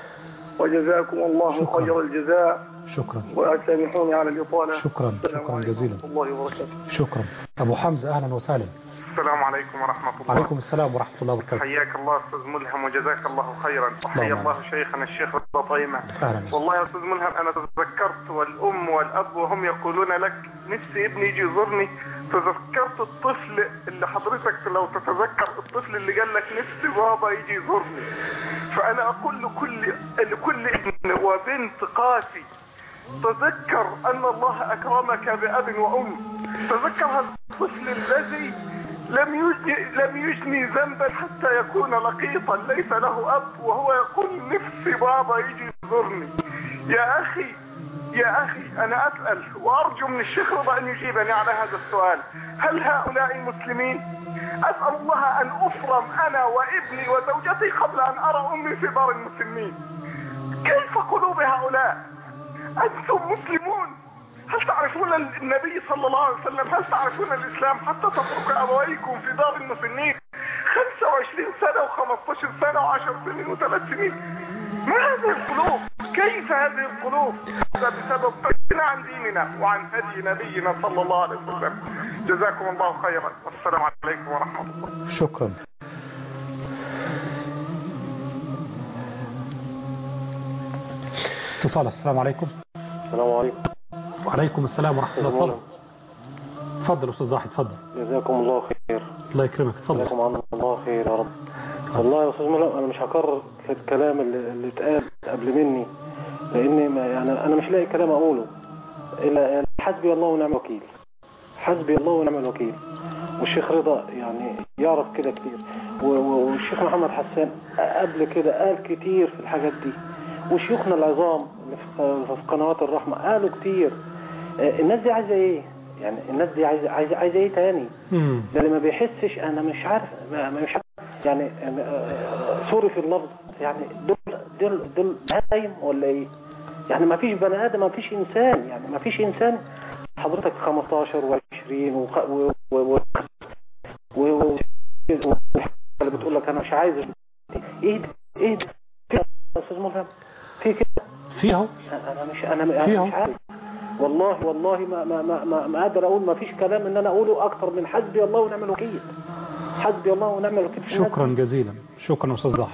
وجزاكم الله شكرا. خير الجزاء شكرا وسامحوني على الإطالة شكرا السلام شكرا عليكم جزيلا ورحمة الله وبركاته شكرا أبو حمزة أهلا وسهلا السلام عليكم ورحمة الله عليكم السلام ورحمة الله وبركاته حياك الله أستاذ ملهم وجزاك الله خيرا وحيا اللهم الله شيخنا الشيخ رضا طيمة أهلا والله يا أستاذ ملهم أنا تذكرت والأم والأب وهم يقولون لك نفسي ابني يجي يزورني تذكرت الطفل اللي حضرتك لو تتذكر الطفل اللي قال لك نفسي بابا يجي يزورني فأنا أقول لكل لكل ابن وبنت قاسي تذكر أن الله أكرمك بأب وأم تذكر هذا الطفل الذي لم يجني, لم يجني ذنبا حتى يكون لقيطا ليس له أب وهو يقول نفسي بابا يجي يزورني يا أخي يا أخي أنا أسأل وأرجو من الشيخ رضا أن يجيبني على هذا السؤال هل هؤلاء مسلمين؟ أسأل الله أن أفرم أنا وابني وزوجتي قبل أن أرى أمي في دار المسلمين كيف قلوب هؤلاء؟ أنتم مسلمون هل تعرفون النبي صلى الله عليه وسلم هل تعرفون الإسلام حتى تترك أبويكم في دار المسنين 25 سنة و15 سنة و10 سنين وثلاث سنين ما هذه القلوب كيف هذه القلوب هذا بسبب بعدنا عن ديننا وعن هدي نبينا صلى الله عليه وسلم جزاكم الله خيرا والسلام عليكم ورحمة الله شكرا اتصال السلام عليكم السلام عليكم وعليكم السلام ورحمة الله أستاذ تفضل تفضل أستاذ ضاحي تفضل جزاكم الله خير الله يكرمك تفضل جزاكم عنا الله خير يا رب والله يا استاذ ملهم انا مش هكرر الكلام اللي, اللي اتقال قبل مني لان ما يعني انا مش لاقي كلام اقوله الا حسبي الله ونعم الوكيل حسبي الله ونعم الوكيل والشيخ رضا يعني يعرف كده كتير و- و- والشيخ محمد حسان قبل كده قال كتير في الحاجات دي وشيوخنا العظام اللي في في قنوات الرحمة قالوا كتير آه، الناس دي عايزة ايه يعني الناس دي عايزة عايزة, عايزة ايه تاني مم. ده اللي ما بيحسش انا مش عارف ما ما- مش عارف يعني آه، سوري في اللفظ يعني دول دول دول بهايم ولا ايه يعني ما فيش بني ادم ما فيش انسان يعني ما فيش انسان حضرتك 15 و20 و و و و و اللي بتقول لك انا مش عايز ايه ده ايه ده في يا استاذ ملهم في كده في اهو انا مش انا فيها. انا مش عارف والله والله ما ما ما ما, ما قادر اقول ما فيش كلام ان انا اقوله اكتر من حسبي الله ونعم الوكيل حسبي الله ونعم الوكيل في الناس. شكرا جزيلا شكرا أستاذ ضاحي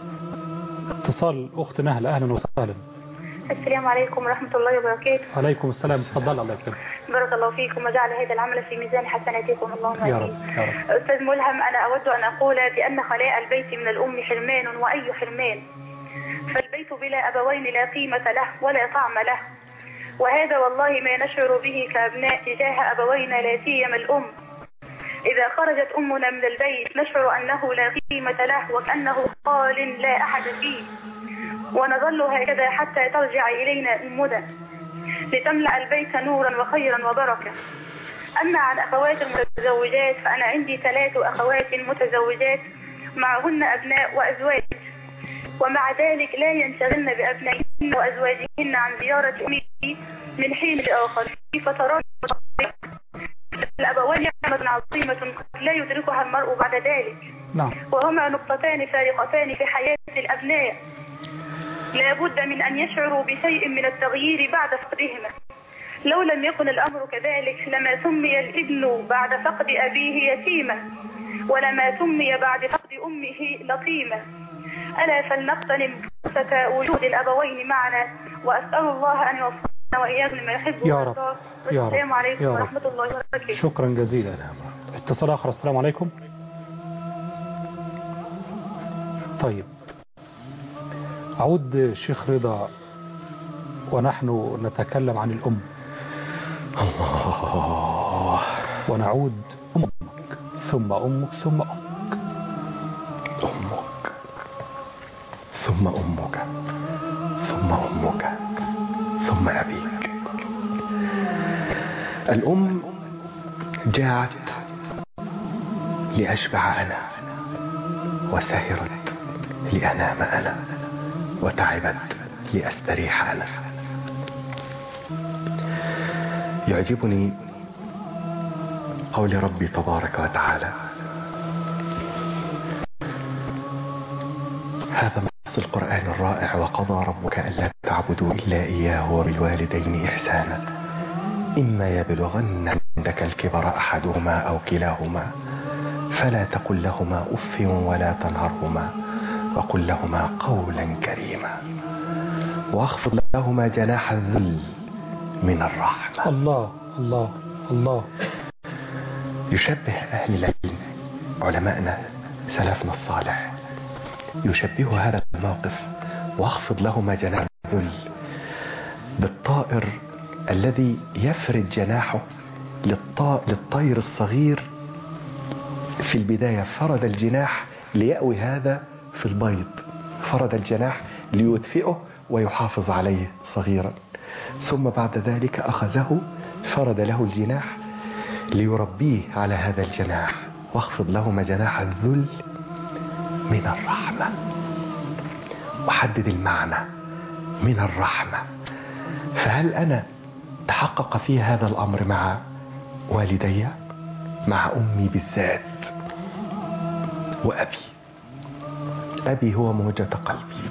اتصال أخت نهلة أهلا وسهلا السلام عليكم ورحمة الله وبركاته عليكم السلام تفضل الله يكرمك بارك الله فيكم وجعل هذا العمل في ميزان حسناتكم اللهم يا آمين رب يا رب أستاذ ملهم أنا أود أن أقول بأن خلاء البيت من الأم حرمان وأي حرمان فالبيت بلا أبوين لا قيمة له ولا طعم له وهذا والله ما نشعر به كأبناء تجاه أبوينا لا سيما الأم إذا خرجت أمنا من البيت نشعر أنه لا قيمة له وكأنه قال لا أحد فيه ونظل هكذا حتى ترجع إلينا أمنا لتملأ البيت نورا وخيرا وبركة أما عن أخوات المتزوجات فأنا عندي ثلاث أخوات متزوجات معهن أبناء وأزواج ومع ذلك لا ينشغلن بأبنائهن وأزواجهن عن زيارة أمي من حين لآخر في فترات الأبوان نعمة عظيمة قد لا يدركها المرء بعد ذلك نعم وهما نقطتان فارقتان في حياة الأبناء لا بد من أن يشعروا بشيء من التغيير بعد فقدهما لو لم يكن الأمر كذلك لما سمي الابن بعد فقد أبيه يتيما ولما سمي بعد فقد أمه لطيما ألا فلنغتنم فرصة وجود الأبوين معنا وأسأل الله أن يوفقنا وإياكم لما يحب يا رب. ويرضى يا رب. والسلام عليكم يا رب. ورحمة الله وبركاته شكرا جزيلا اتصال آخر السلام عليكم طيب أعود شيخ رضا ونحن نتكلم عن الأم الله ونعود أمك ثم أمك ثم أمك أمك ثم أمك ثم أمك ثم أبيك الأم جاءت لأشبع أنا وسهرت لأنام أنا وتعبت لأستريح أنا يعجبني قول ربي تبارك وتعالى هذا نص القرآن الرائع الجناح وقضى ربك ألا تعبدوا إلا إياه وبالوالدين إحسانا إما يبلغن عندك الكبر أحدهما أو كلاهما فلا تقل لهما أف ولا تنهرهما وقل لهما قولا كريما واخفض لهما جناح الذل من الرحمة الله الله الله يشبه أهل العلم علماءنا سلفنا الصالح يشبه هذا الموقف واخفض لهما جناح الذل بالطائر الذي يفرد جناحه للطا... للطير الصغير في البداية فرد الجناح ليأوي هذا في البيض فرد الجناح ليدفئه ويحافظ عليه صغيرا ثم بعد ذلك أخذه فرد له الجناح ليربيه على هذا الجناح واخفض لهما جناح الذل من الرحمة وحدد المعنى من الرحمة فهل أنا تحقق في هذا الأمر مع والدي مع أمي بالذات وأبي أبي هو موجة قلبي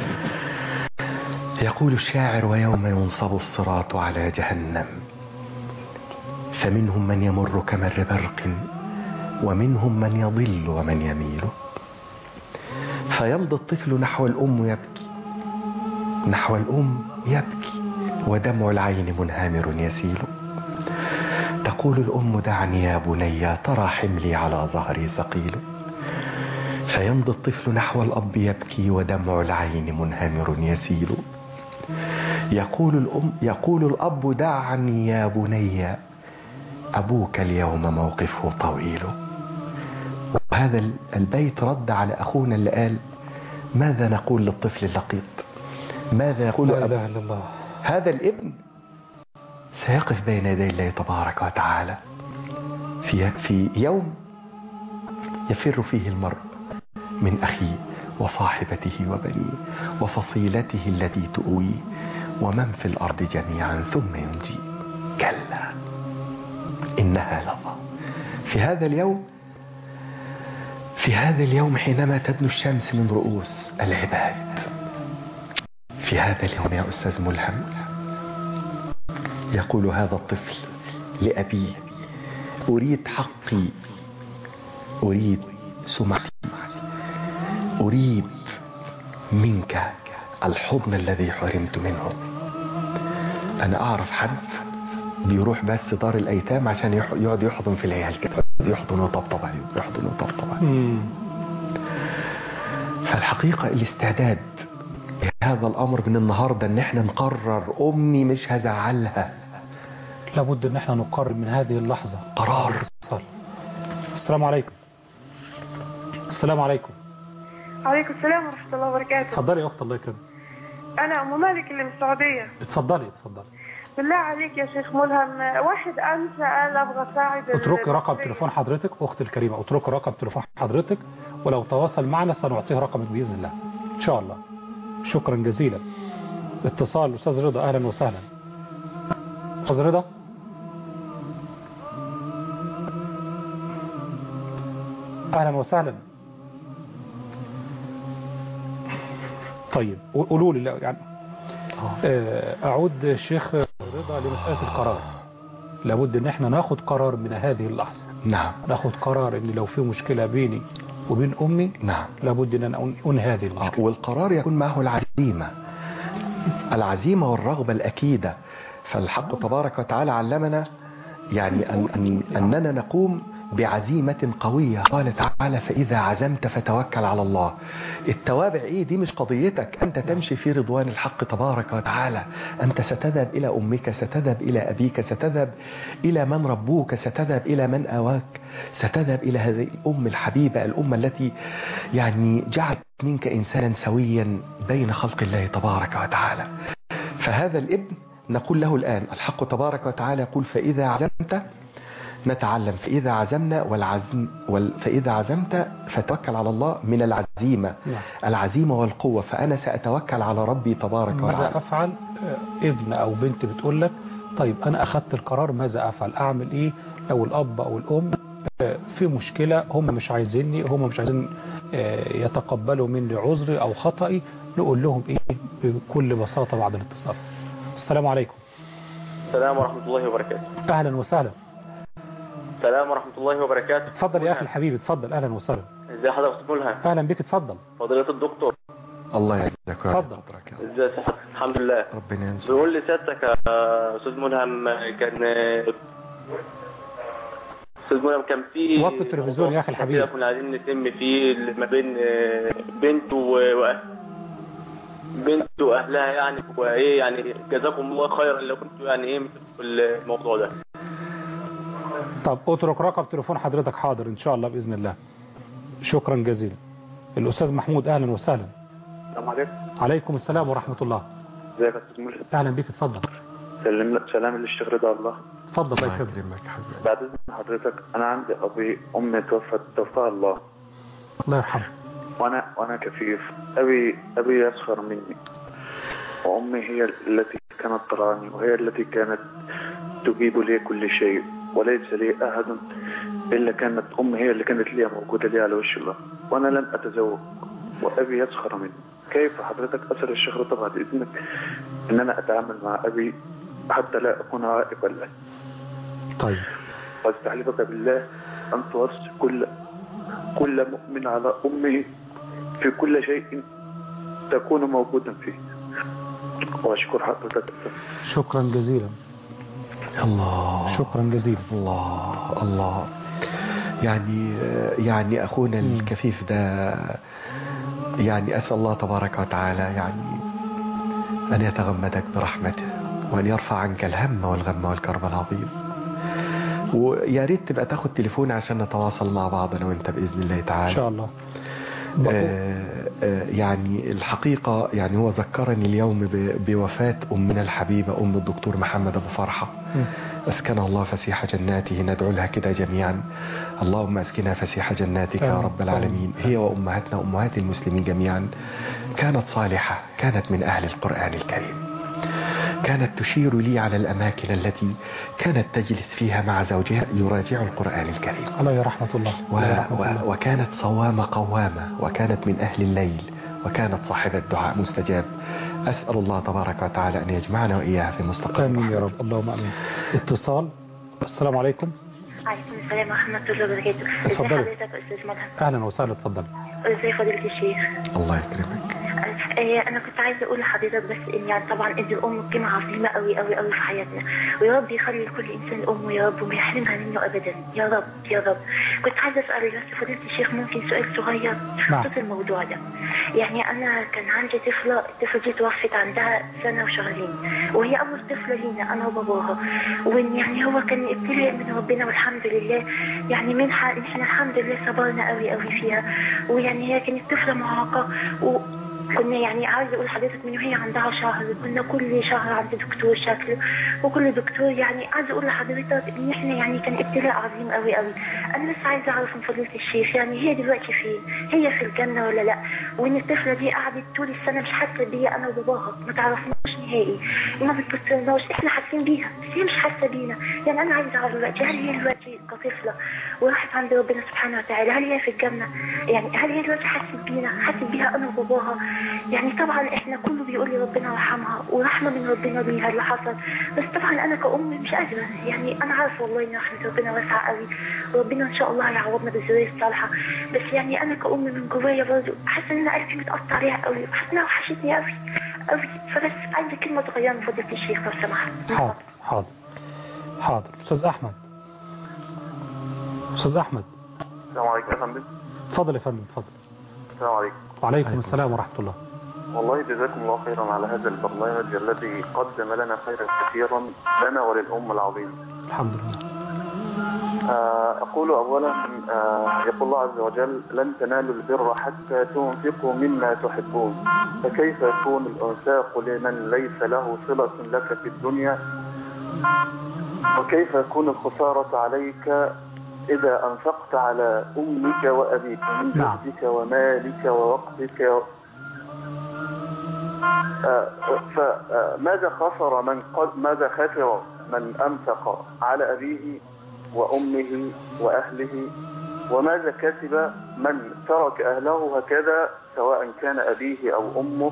يقول الشاعر ويوم ينصب الصراط على جهنم فمنهم من يمر كمر برق ومنهم من يضل ومن يميل فيمضي الطفل نحو الأم يبكي نحو الأم يبكي ودمع العين منهمر يسيل تقول الأم دعني يا بني ترى حملي على ظهري ثقيل فيمضي الطفل نحو الأب يبكي ودمع العين منهمر يسيل يقول الأم يقول الأب دعني يا بني أبوك اليوم موقفه طويل وهذا البيت رد على أخونا اللي قال ماذا نقول للطفل اللقيط ماذا يقول لا أب... إله إلا الله هذا الابن سيقف بين يدي الله تبارك وتعالى في, في يوم يفر فيه المرء من أخيه وصاحبته وبنيه وفصيلته التي تؤويه ومن في الأرض جميعا ثم ينجي كلا إنها لظى في هذا اليوم في هذا اليوم حينما تدنو الشمس من رؤوس العباد في هذا اليوم يا أستاذ ملهم يقول هذا الطفل لأبيه أريد حقي أريد سمعتي أريد منك الحضن الذي حرمت منه أنا أعرف حد بيروح بس دار الأيتام عشان يح- يقعد يحضن في العيال كده يحضن ويطبطب عليهم يحضن ويطبطب عليهم فالحقيقة الاستعداد لهذا الأمر من النهاردة إن احنا نقرر أمي مش هزعلها لابد ان احنا نقرر من هذه اللحظة قرار اتصال. السلام عليكم السلام عليكم عليكم السلام ورحمة الله وبركاته اتفضلي يا اخت الله يكرمك أنا أم مالك اللي من السعودية اتفضلي اتفضلي بالله عليك يا شيخ ملهم واحد أنسى قال أبغى أساعد ال- اتركي رقم تليفون حضرتك اختي الكريمة اتركي رقم تليفون حضرتك ولو تواصل معنا سنعطيه رقمك بإذن الله ان شاء الله شكرا جزيلا اتصال استاذ رضا اهلا وسهلا استاذ رضا اهلا وسهلا طيب قولوا لي لا، يعني آه، اعود الشيخ رضا لمسألة القرار لابد ان احنا ناخد قرار من هذه اللحظة نعم ناخد قرار ان لو في مشكلة بيني وبين امي نعم لابد ان انا أن- انهي هذه المشكلة والقرار يكون معه العزيمة العزيمة والرغبة الأكيدة فالحق تبارك وتعالى علمنا يعني أن أن أننا نقوم بعزيمة قوية قال تعالى فإذا عزمت فتوكل على الله التوابع إيه دي مش قضيتك أنت تمشي في رضوان الحق تبارك وتعالى أنت ستذهب إلى أمك ستذهب إلى أبيك ستذهب إلى من ربوك ستذهب إلى من آواك ستذهب إلى هذه الأم الحبيبة الأمة التي يعني جعلت منك إنسانا سويا بين خلق الله تبارك وتعالى فهذا الابن نقول له الآن الحق تبارك وتعالى يقول فإذا عزمت نتعلم فإذا عزمنا والعزم وال فإذا عزمت فتوكل على الله من العزيمة نعم. العزيمة والقوة فأنا سأتوكل على ربي تبارك ماذا وتعالى افعل آه، ابن او بنت بتقول لك طيب انا اخدت القرار ماذا افعل اعمل ايه لو الاب او الام آه، في مشكلة هم مش عايزيني هم مش عايزين آه، يتقبلوا مني عذري أو خطأي نقول لهم إيه بكل بساطة بعد الاتصال السلام عليكم السلام ورحمة الله وبركاته أهلا وسهلا السلام ورحمة الله وبركاته اتفضل يا أخي الحبيب اتفضل أهلا وسهلا ازي حضرتك ملهم أهلا بك اتفضل فضيلة الدكتور الله يجزاك اتفضل ازي صحتك الحمد لله ربنا ينصر بنقول لسيادتك يا استاذ ملهم كان استاذ ملهم كان في وطي التلفزيون يا أخي الحبيب. كده كنا عايزين نتم فيه ما بين بنت و و- بنت واهلها يعني وايه يعني جزاكم الله خيرا لو كنتوا يعني ايه في الموضوع ده طب اترك رقم تليفون حضرتك حاضر إن شاء الله بإذن الله شكرا جزيلا الأستاذ محمود أهلا وسهلا السلام عليكم عليكم السلام ورحمة الله ازيك يا استاذ ملهم أهلا بك اتفضل سلم سلام للشيخ رضا الله اتفضل الله الله يكرمك يكرمك حبيبي بعد اذن حضرتك انا عندي ابي امي توفت توفاها الله الله يرحمه وانا وانا كفيف ابي ابي يسخر مني وامي هي التي كانت تراني وهي التي كانت تجيب لي كل شيء وليس لي احد الا كانت امي هي اللي كانت لي موجوده لي على وش الله وانا لم اتزوج وابي يسخر مني كيف حضرتك اسال الشيخ رضا بعد اذنك ان انا اتعامل مع ابي حتى لا اكون عائقا له طيب واستحلفك بالله أن توصي كل كل مؤمن على أمه في كل شيء تكون موجودا فيه وأشكر حضرتك شكرا جزيلا الله شكرا جزيلا الله الله يعني يعني أخونا الكفيف ده يعني أسأل الله تبارك وتعالى يعني أن يتغمدك برحمته وأن يرفع عنك الهم والغم والكرب العظيم ويا ريت تبقى تاخد تليفون عشان نتواصل مع بعض انا وانت باذن الله تعالى إن شاء الله آه، آه، يعني الحقيقة يعني هو ذكرني اليوم ب- بوفاة أمنا الحبيبة أم الدكتور محمد أبو فرحة أسكنها الله فسيح جناته ندعو لها كده جميعا اللهم أسكنها فسيح جناتك يا آمين. رب العالمين هي وأمهاتنا أمهات المسلمين جميعا كانت صالحة كانت من أهل القرآن الكريم كانت تشير لي على الأماكن التي كانت تجلس فيها مع زوجها يراجع القرآن الكريم عليه رحمة الله و... عليه رحمة الله. و... وكانت صوامة قوامة وكانت من أهل الليل وكانت صاحبة دعاء مستجاب أسأل الله تبارك وتعالى أن يجمعنا وإياها في مستقبل آمين يا رب اللهم آمين اتصال السلام عليكم عليكم السلام ورحمة الله وبركاته ازي اتفضلي. حضرتك يا أستاذ مدحت أهلا وسهلا اتفضل ازي فضيلة الشيخ الله يكرمك آه، انا كنت عايزه اقول لحضرتك بس ان يعني طبعا ان الام قيمه عظيمه قوي قوي قوي في حياتنا ويا رب يخلي لكل انسان ام يا رب وما يحرمها منه ابدا يا رب يا رب كنت عايزه اسال بس فضيله الشيخ ممكن سؤال صغير نعم. بخصوص الموضوع ده يعني انا كان عندي طفله الطفله دي توفت عندها سنه وشهرين وهي اول طفله لينا انا وباباها وان يعني هو كان ابتلاء من ربنا والحمد لله يعني منحه احنا الحمد لله صبرنا قوي قوي فيها ويعني هي كانت طفله معاقه و كنا يعني عايزه اقول لحضرتك من وهي عندها شهر كنا كل شهر عند دكتور شكل وكل دكتور يعني عايزه اقول لحضرتك ان احنا يعني كان ابتلاء عظيم قوي قوي انا بس عايزه اعرف من فضيله الشيخ يعني هي دلوقتي فين هي في الجنه ولا لا وان الطفله دي قعدت طول السنه مش حاسه بيا انا وباباها ما تعرفناش نهائي ما بتبصلناش احنا حاسين بيها بس هي مش حاسه بينا يعني انا عايزه اعرف دلوقتي هل هي دلوقتي كطفله وراحت عند ربنا سبحانه وتعالى هل هي في الجنه يعني هل هي دلوقتي حاسه بينا حاسه بيها انا وباباها يعني طبعا احنا كله بيقول لي ربنا يرحمها ورحمه من ربنا بيها اللي حصل بس طبعا انا كأم مش قادره يعني انا عارفه والله ان رحمه ربنا واسعه قوي وربنا ان شاء الله هيعوضنا بالذريه الصالحه بس يعني انا كأم من جوايا برضه حاسه ان انا قلبي متقطع عليها قوي حاسه انها وحشتني قوي قوي فبس عايزه كلمه صغيره من فضيله الشيخ لو سمحت حاضر حاضر حاضر أستاذ أحمد أستاذ أحمد السلام عليكم يا فندم اتفضل يا فندم اتفضل السلام عليكم وعليكم السلام ورحمة الله والله جزاكم الله خيرا على هذا البرنامج الذي قدم لنا خيرا كثيرا لنا وللأمة العظيمة الحمد لله آه، أقول أولا آه، يقول الله عز وجل لن تنالوا البر حتى تنفقوا مما تحبون فكيف يكون الإنفاق لمن ليس له صلة لك في الدنيا وكيف يكون الخسارة عليك إذا أنفقت على أمك وأبيك من نعم. جهدك ومالك ووقتك آه، فماذا خسر من قد ماذا خسر من أنفق على أبيه وأمه وأهله وماذا كسب من ترك أهله هكذا سواء كان أبيه أو أمه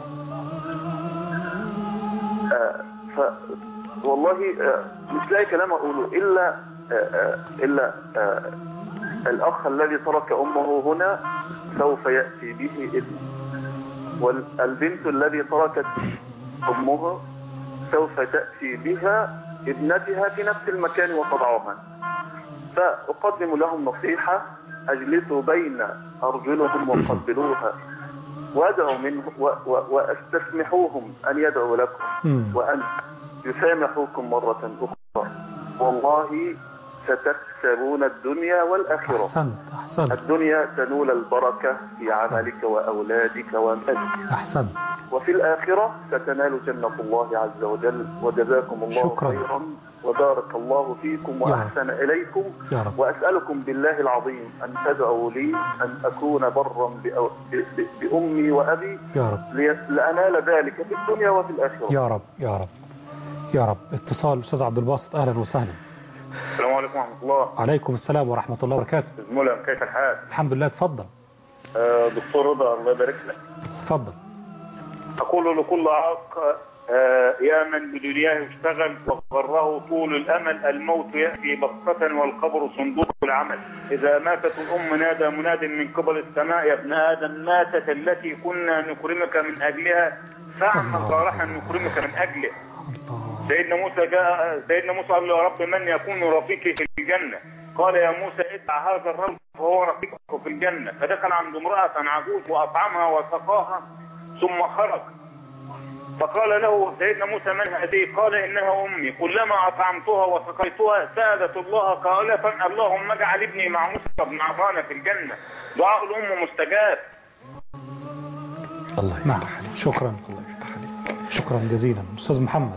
آه، ف والله آه، مش لاقي كلام أقوله إلا آه، آه، إلا آه، الأخ الذي ترك أمه هنا سوف يأتي به ابن والبنت الذي تركت أمها سوف تأتي بها ابنتها في نفس المكان وتضعها فأقدم لهم نصيحة أجلسوا بين أرجلهم وقبلوها وادعوا منه و و واستسمحوهم أن يدعوا لكم مم. وأن يسامحوكم مرة أخرى والله ستكسبون الدنيا والآخرة أحسنت أحسنت الدنيا تنول البركة في عملك وأولادك ومالك أحسنت وفي الآخرة ستنال جنة الله عز وجل وجزاكم الله شكرا. خيرا وبارك الله فيكم يا رب. وأحسن إليكم يا رب وأسألكم بالله العظيم أن تدعوا لي أن أكون برا بأ- ب- ب- بأمي وأبي يا رب لي- لأنال ذلك في الدنيا وفي الآخرة يا رب يا رب يا رب اتصال أستاذ عبد الباسط أهلا وسهلا السلام عليكم ورحمة الله عليكم السلام ورحمة الله وبركاته أستاذ ملهم كيف الحال؟ الحمد لله اتفضل آه دكتور رضا الله يبارك لك اتفضل أقول لكل عاق آه يا من بدنياه اشتغل وغره طول الأمل الموت يأتي بغتة والقبر صندوق العمل إذا ماتت الأم نادى مناد من قبل السماء يا ابن آدم ماتت التي كنا نكرمك من أجلها فاعمل صالحا نكرمك من أجله سيدنا موسى جاء سيدنا موسى قال له يا رب من يكون رفيقي في الجنة قال يا موسى ادع هذا الرجل فهو رفيقك في الجنة فدخل عند امرأة عجوز وأطعمها وسقاها ثم خرج فقال له سيدنا موسى من هذه قال إنها أمي كلما أطعمتها وسقيتها سألت الله قائلة اللهم اجعل ابني مع موسى بن عفان في الجنة دعاء الأم مستجاب الله نعم شكرا شكرا جزيلا أستاذ محمد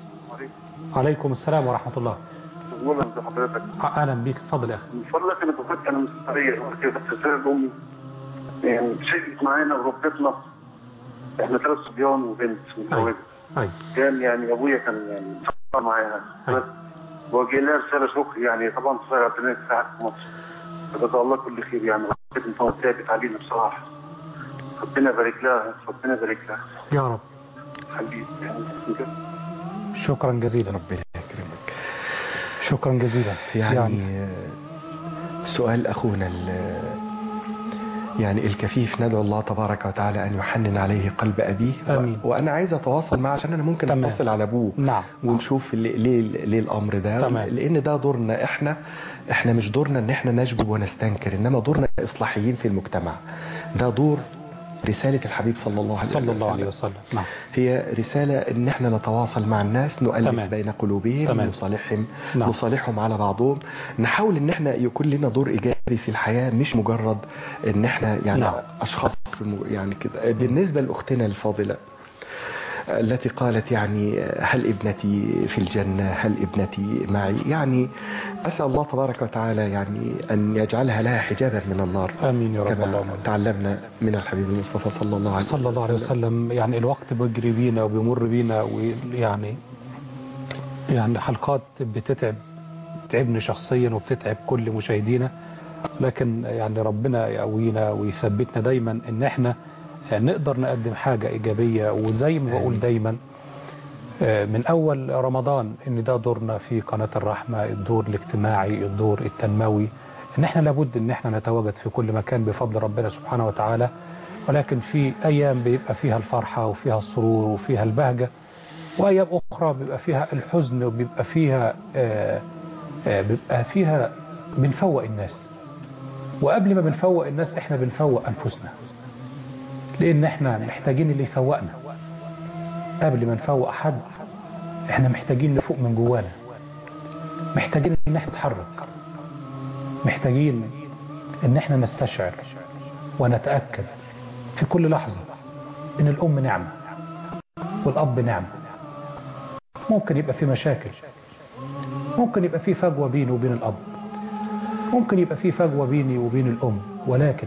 عليكم السلام ورحمة الله مولى حضرتك أهلا بيك اتفضل يا أخي من فضلك انا بفكر انا مستريح بس سبب امي يعني شدت معانا وربتنا احنا ثلاث صبيان وبنت متجوزه أي كان يعني ابويا كان يعني صار معاها بس وجه لها رساله شكر يعني طبعا تصير على ساعات في مصر فجزا الله كل خير يعني ربنا هو ثابت علينا بصراحه ربنا يبارك لها ربنا يبارك لها يا رب حبيبي يعني شكرا جزيلا ربنا يكرمك شكرا جزيلا يعني, يعني سؤال أخونا ال- يعني الكفيف ندعو الله تبارك وتعالى أن يحنن عليه قلب أبيه آمين. و... وأنا عايز أتواصل معه عشان أنا ممكن تمام. أتصل على أبوه نعم ونشوف ليه, ليه, ليه الأمر ده تمام. لأن ده دورنا إحنا إحنا مش دورنا إن إحنا نجبب ونستنكر إنما دورنا إصلاحيين في المجتمع ده دور رسالة الحبيب صلى الله عليه وسلم صلى الله عليه وسلم نعم هي رسالة ان احنا نتواصل مع الناس نؤلف تمام. بين قلوبهم تمام. نصالحهم نعم. نصالحهم على بعضهم نحاول ان احنا يكون لنا دور ايجابي في الحياة مش مجرد ان احنا يعني نعم. اشخاص م- يعني كده بالنسبة لاختنا الفاضلة التي قالت يعني هل ابنتي في الجنة هل ابنتي معي يعني أسأل الله تبارك وتعالى يعني أن يجعلها لها حجابا من النار آمين يا رب كما اللهم تعلمنا من الحبيب المصطفى صلى الله عليه صلى الله عليه وسلم يعني الوقت بيجري بينا وبيمر بينا ويعني يعني حلقات بتتعب بتتعبني شخصيا وبتتعب كل مشاهدينا لكن يعني ربنا يقوينا ويثبتنا دايما ان احنا نقدر نقدم حاجة ايجابية وزي ما بقول دايما آه، من اول رمضان ان ده دورنا في قناة الرحمة الدور الاجتماعي الدور التنموي ان احنا لابد ان احنا نتواجد في كل مكان بفضل ربنا سبحانه وتعالى ولكن في ايام بيبقى فيها الفرحة وفيها السرور وفيها البهجة وايام اخرى بيبقى فيها الحزن وبيبقى فيها آه، آه، بيبقى فيها بنفوق الناس وقبل ما بنفوق الناس احنا بنفوق انفسنا لان احنا محتاجين اللي يفوقنا قبل ما نفوق حد احنا محتاجين نفوق من جوانا محتاجين ان احنا نتحرك محتاجين ان احنا نستشعر ونتأكد في كل لحظة ان الام نعمة والاب نعمة ممكن يبقى في مشاكل ممكن يبقى في فجوة بيني وبين الاب ممكن يبقى في فجوة بيني وبين الام ولكن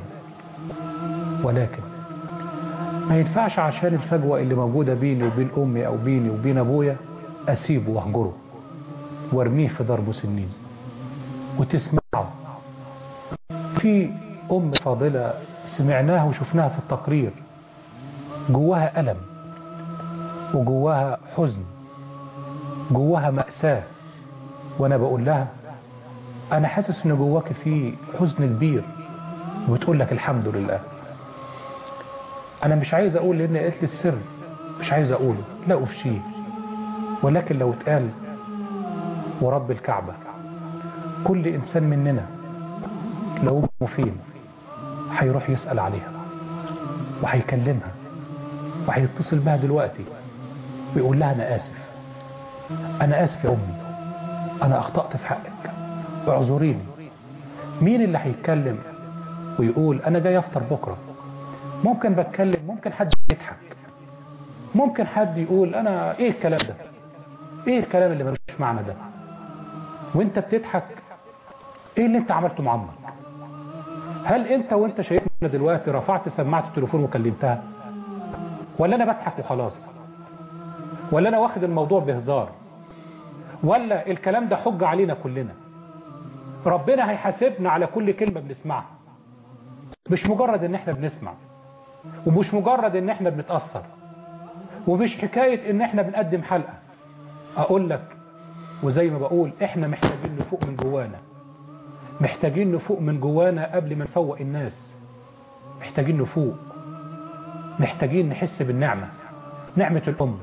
ولكن ما ينفعش عشان الفجوة اللي موجودة بيني وبين أمي أو بيني وبين أبويا أسيبه وأهجره وارميه في ضرب سنين وتسمعه في أم فاضلة سمعناها وشفناها في التقرير جواها ألم وجواها حزن جواها مأساة وأنا بقول لها أنا حاسس إن جواك في حزن كبير وبتقول لك الحمد لله أنا مش عايز أقول لأن قالت لي السر مش عايز أقوله لا أفشيه ولكن لو اتقال ورب الكعبة كل إنسان مننا لو أمه فين هيروح يسأل عليها وهيكلمها وهيتصل بها دلوقتي ويقول لها أنا آسف أنا آسف يا أمي أنا أخطأت في حقك اعذريني مين اللي هيتكلم ويقول أنا جاي أفطر بكرة ممكن بتكلم ممكن حد يضحك ممكن حد يقول أنا إيه الكلام ده إيه الكلام اللي ملوش معنى ده وانت بتضحك ايه اللي انت عملته مع امك هل انت وانت شايفنا دلوقتي رفعت سماعه التليفون وكلمتها ولا انا بضحك وخلاص ولا انا واخد الموضوع بهزار ولا الكلام ده حجة علينا كلنا ربنا هيحاسبنا على كل كلمة بنسمعها مش مجرد ان احنا بنسمع ومش مجرد ان احنا بنتأثر ومش حكاية ان احنا بنقدم حلقة اقول لك وزي ما بقول احنا محتاجين نفوق من جوانا محتاجين نفوق من جوانا قبل ما نفوق الناس محتاجين نفوق محتاجين نحس بالنعمة نعمة الأم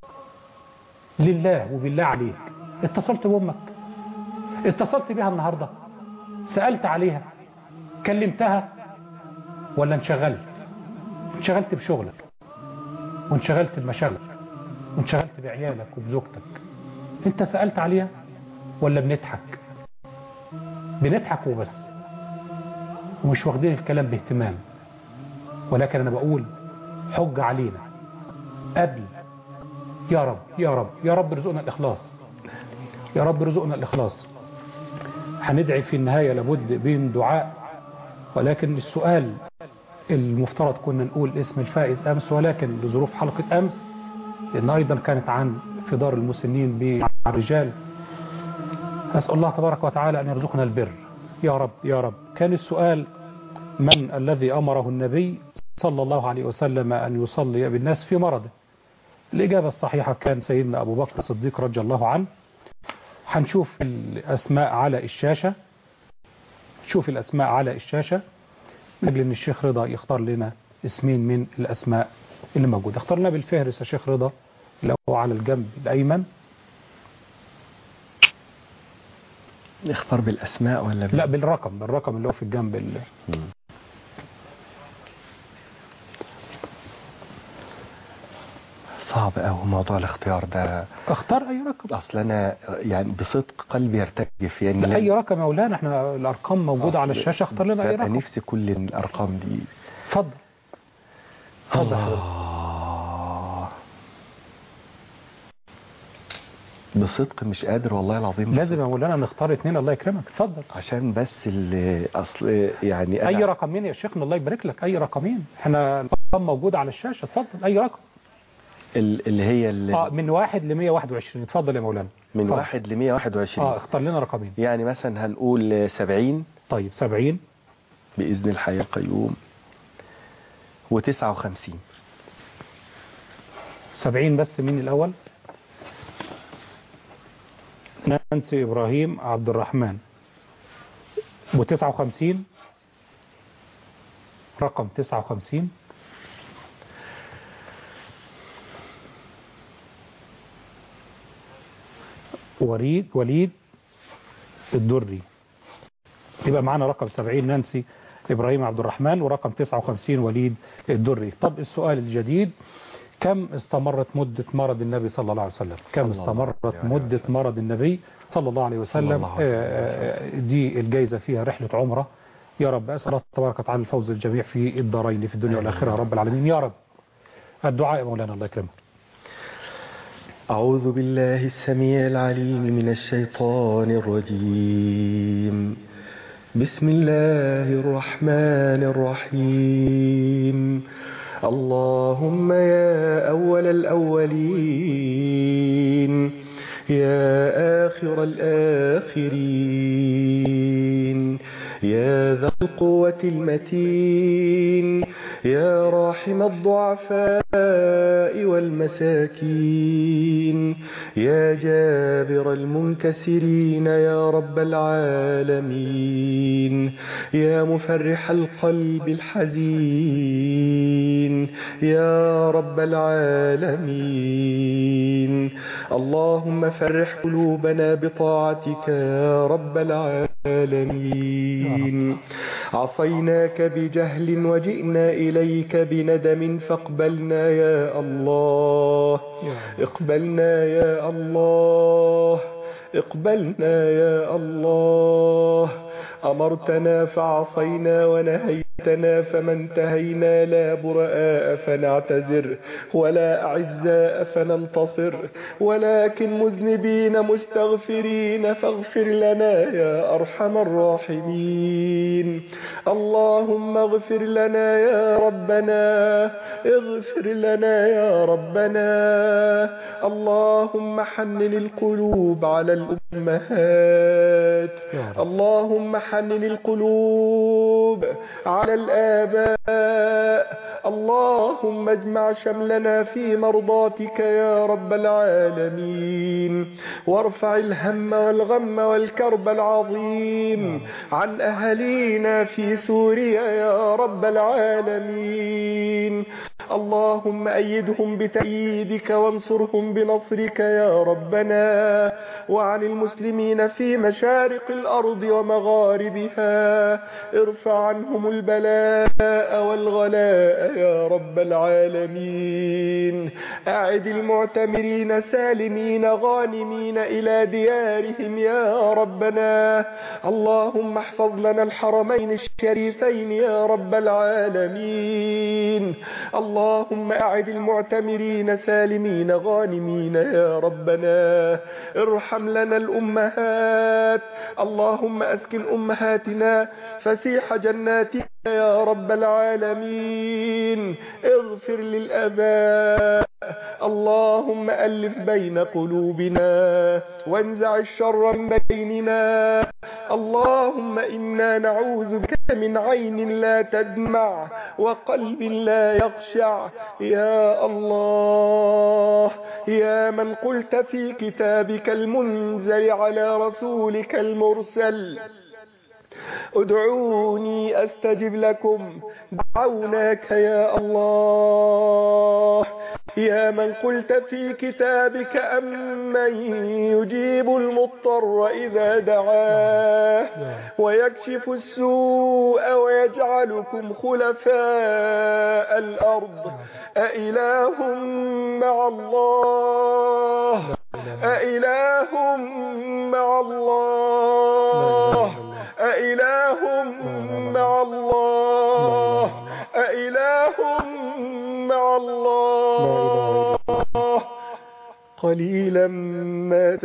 لله وبالله عليك اتصلت بأمك اتصلت بها النهاردة سألت عليها كلمتها ولا انشغلت انشغلت بشغلك وانشغلت بمشاغلك وانشغلت بعيالك وبزوجتك انت سألت عليها ولا بنضحك بنضحك وبس ومش واخدين الكلام باهتمام ولكن انا بقول حج علينا قبل يا رب يا رب يا رب رزقنا الإخلاص يا رب رزقنا الإخلاص هندعي في النهاية لابد بين دعاء ولكن السؤال المفترض كنا نقول اسم الفائز أمس ولكن لظروف حلقة أمس لأن أيضا كانت عن في دار المسنين بالرجال أسأل الله تبارك وتعالى أن يرزقنا البر يا رب يا رب كان السؤال من الذي أمره النبي صلى الله عليه وسلم أن يصلي بالناس في مرضه الإجابة الصحيحة كان سيدنا أبو بكر الصديق رضي الله عنه هنشوف الأسماء على الشاشة شوف الأسماء على الشاشة نجل أن الشيخ رضا يختار لنا اسمين من الأسماء اللي موجودة اختار لنا بالفهرس يا شيخ رضا اللي هو على الجنب الأيمن نختار بالأسماء ولا لا بالرقم بالرقم اللي هو في الجنب اللي صعب قوي موضوع الاختيار ده اختار اي رقم اصل انا يعني بصدق قلبي يرتجف يعني لا اي رقم يا مولانا احنا الارقام موجوده على الشاشه اختار لنا اي رقم نفسي كل الارقام دي اتفضل اتفضل بصدق مش قادر والله العظيم لازم يا مولانا نختار اثنين الله يكرمك اتفضل عشان بس اللي اصل يعني أنا اي رقمين يا شيخنا الله يبارك لك اي رقمين احنا الارقام موجوده على الشاشه اتفضل اي رقم اللي هي اللي اه من واحد ل 121 اتفضل يا مولانا من فضل. واحد ل 121 اه اختار لنا رقمين يعني مثلا هنقول 70 طيب 70 بإذن الحي القيوم و59 70 بس مين الأول نانسي إبراهيم عبد الرحمن و59 رقم 59 وليد وليد الدري يبقى معانا رقم 70 نانسي إبراهيم عبد الرحمن ورقم 59 وليد الدري طب السؤال الجديد كم استمرت مدة مرض النبي صلى الله عليه وسلم كم استمرت مدة مرض النبي صلى الله عليه وسلم دي الجايزة فيها رحلة عمرة يا رب أسأل الله تبارك وتعالى الفوز الجميع في الدارين في الدنيا والآخرة يا رب العالمين يا رب الدعاء يا مولانا الله يكرمك أعوذ بالله السميع العليم من الشيطان الرجيم بسم الله الرحمن الرحيم اللهم يا أول الأولين يا آخر الآخرين يا ذا القوة المتين يا راحم الضعفاء والمساكين يا جابر المنكسرين يا رب العالمين يا مفرح القلب الحزين يا رب العالمين اللهم فرح قلوبنا بطاعتك يا رب العالمين عصيناك بجهل وجئنا إليك بندم فاقبلنا يا الله اقبلنا يا الله اقبلنا يا الله أمرتنا فعصينا ونهيتنا فما انتهينا لا براء فنعتذر ولا أعزاء فننتصر ولكن مذنبين مستغفرين فاغفر لنا يا أرحم الراحمين اللهم اغفر لنا يا ربنا اغفر لنا يا ربنا اللهم حنن القلوب على الأمهات اللهم حنن القلوب على الآباء اللهم اجمع شملنا في مرضاتك يا رب العالمين وارفع الهم والغم والكرب العظيم عن أهلينا في سوريا يا رب العالمين اللهم أيدهم بتأييدك وانصرهم بنصرك يا ربنا وعن المسلمين في مشارق الأرض ومغاربها ارفع عنهم البلاء والغلاء يا رب العالمين أعد المعتمرين سالمين غانمين إلى ديارهم يا ربنا اللهم احفظ لنا الحرمين الشريفين يا رب العالمين اللهم أعد المعتمرين سالمين غانمين يا ربنا ارحم لنا الأمهات اللهم أسكن أمهاتنا فسيح جناتك يا رب العالمين اغفر للأباء اللهم ألف بين قلوبنا وانزع الشر من بيننا اللهم إنا نعوذ بك من عين لا تدمع وقلب لا يخشع يا الله يا من قلت في كتابك المنزل على رسولك المرسل ادعوني استجب لكم دعوناك يا الله يا من قلت في كتابك أمن يجيب المضطر إذا دعاه ويكشف السوء ويجعلكم خلفاء الأرض أإله مع الله أإله مع الله أإله مع الله أإله مع الله قليلا ما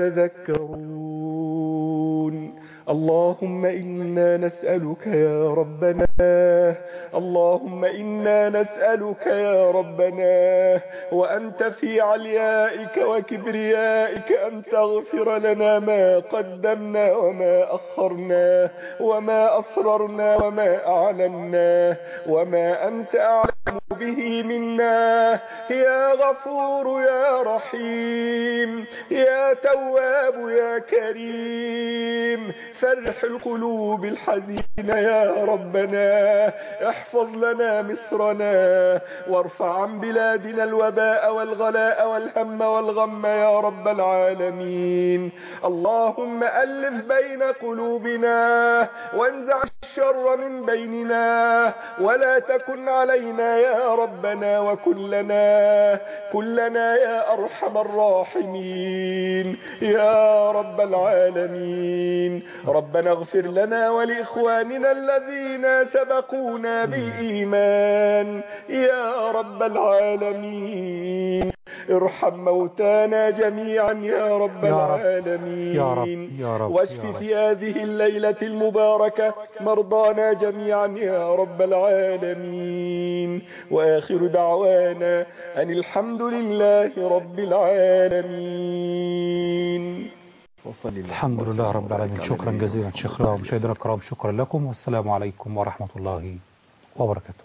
تذكرون اللهم إنا نسألك يا ربنا اللهم إنا نسألك يا ربنا وأنت في عليائك وكبريائك أن تغفر لنا ما قدمنا وما أخرنا وما أسررنا وما أعلنا وما أنت أعلم به منا يا غفور يا رحيم يا تواب يا كريم فرح القلوب الحزينة يا ربنا احفظ لنا مصرنا وارفع عن بلادنا الوباء والغلاء والهم والغم يا رب العالمين اللهم ألف بين قلوبنا وانزع الشر من بيننا ولا تكن علينا يا ربنا وكلنا كلنا يا أرحم الراحمين يا رب العالمين ربنا اغفر لنا ولإخواننا الذين سبقونا بالإيمان يا رب العالمين ارحم موتانا جميعا يا رب يا رب. العالمين يا رب. يا رب. واشف يا رب. في هذه الليلة المباركة مرضانا جميعا يا رب العالمين وآخر دعوانا أن الحمد لله رب العالمين وصلي الحمد لله رب العالمين شكرا جزيلا شيخنا ومشاهدينا الكرام شكرا لكم والسلام عليكم ورحمة الله وبركاته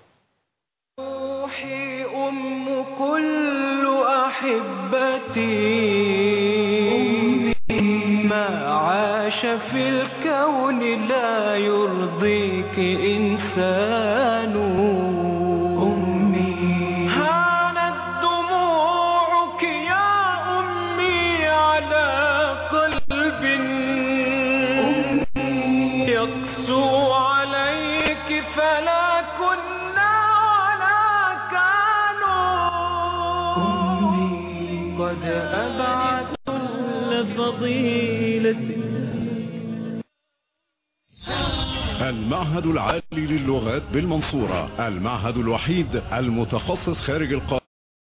روحي أم كل أحبتي ما عاش في الكون لا يرضيك إنسان أمي هانت دموعك يا أمي على قلب يقسو عليك فلا كنا ولا كانوا قد أبعد كل فضيلة المعهد العالي للغات بالمنصورة المعهد الوحيد المتخصص خارج القاهرة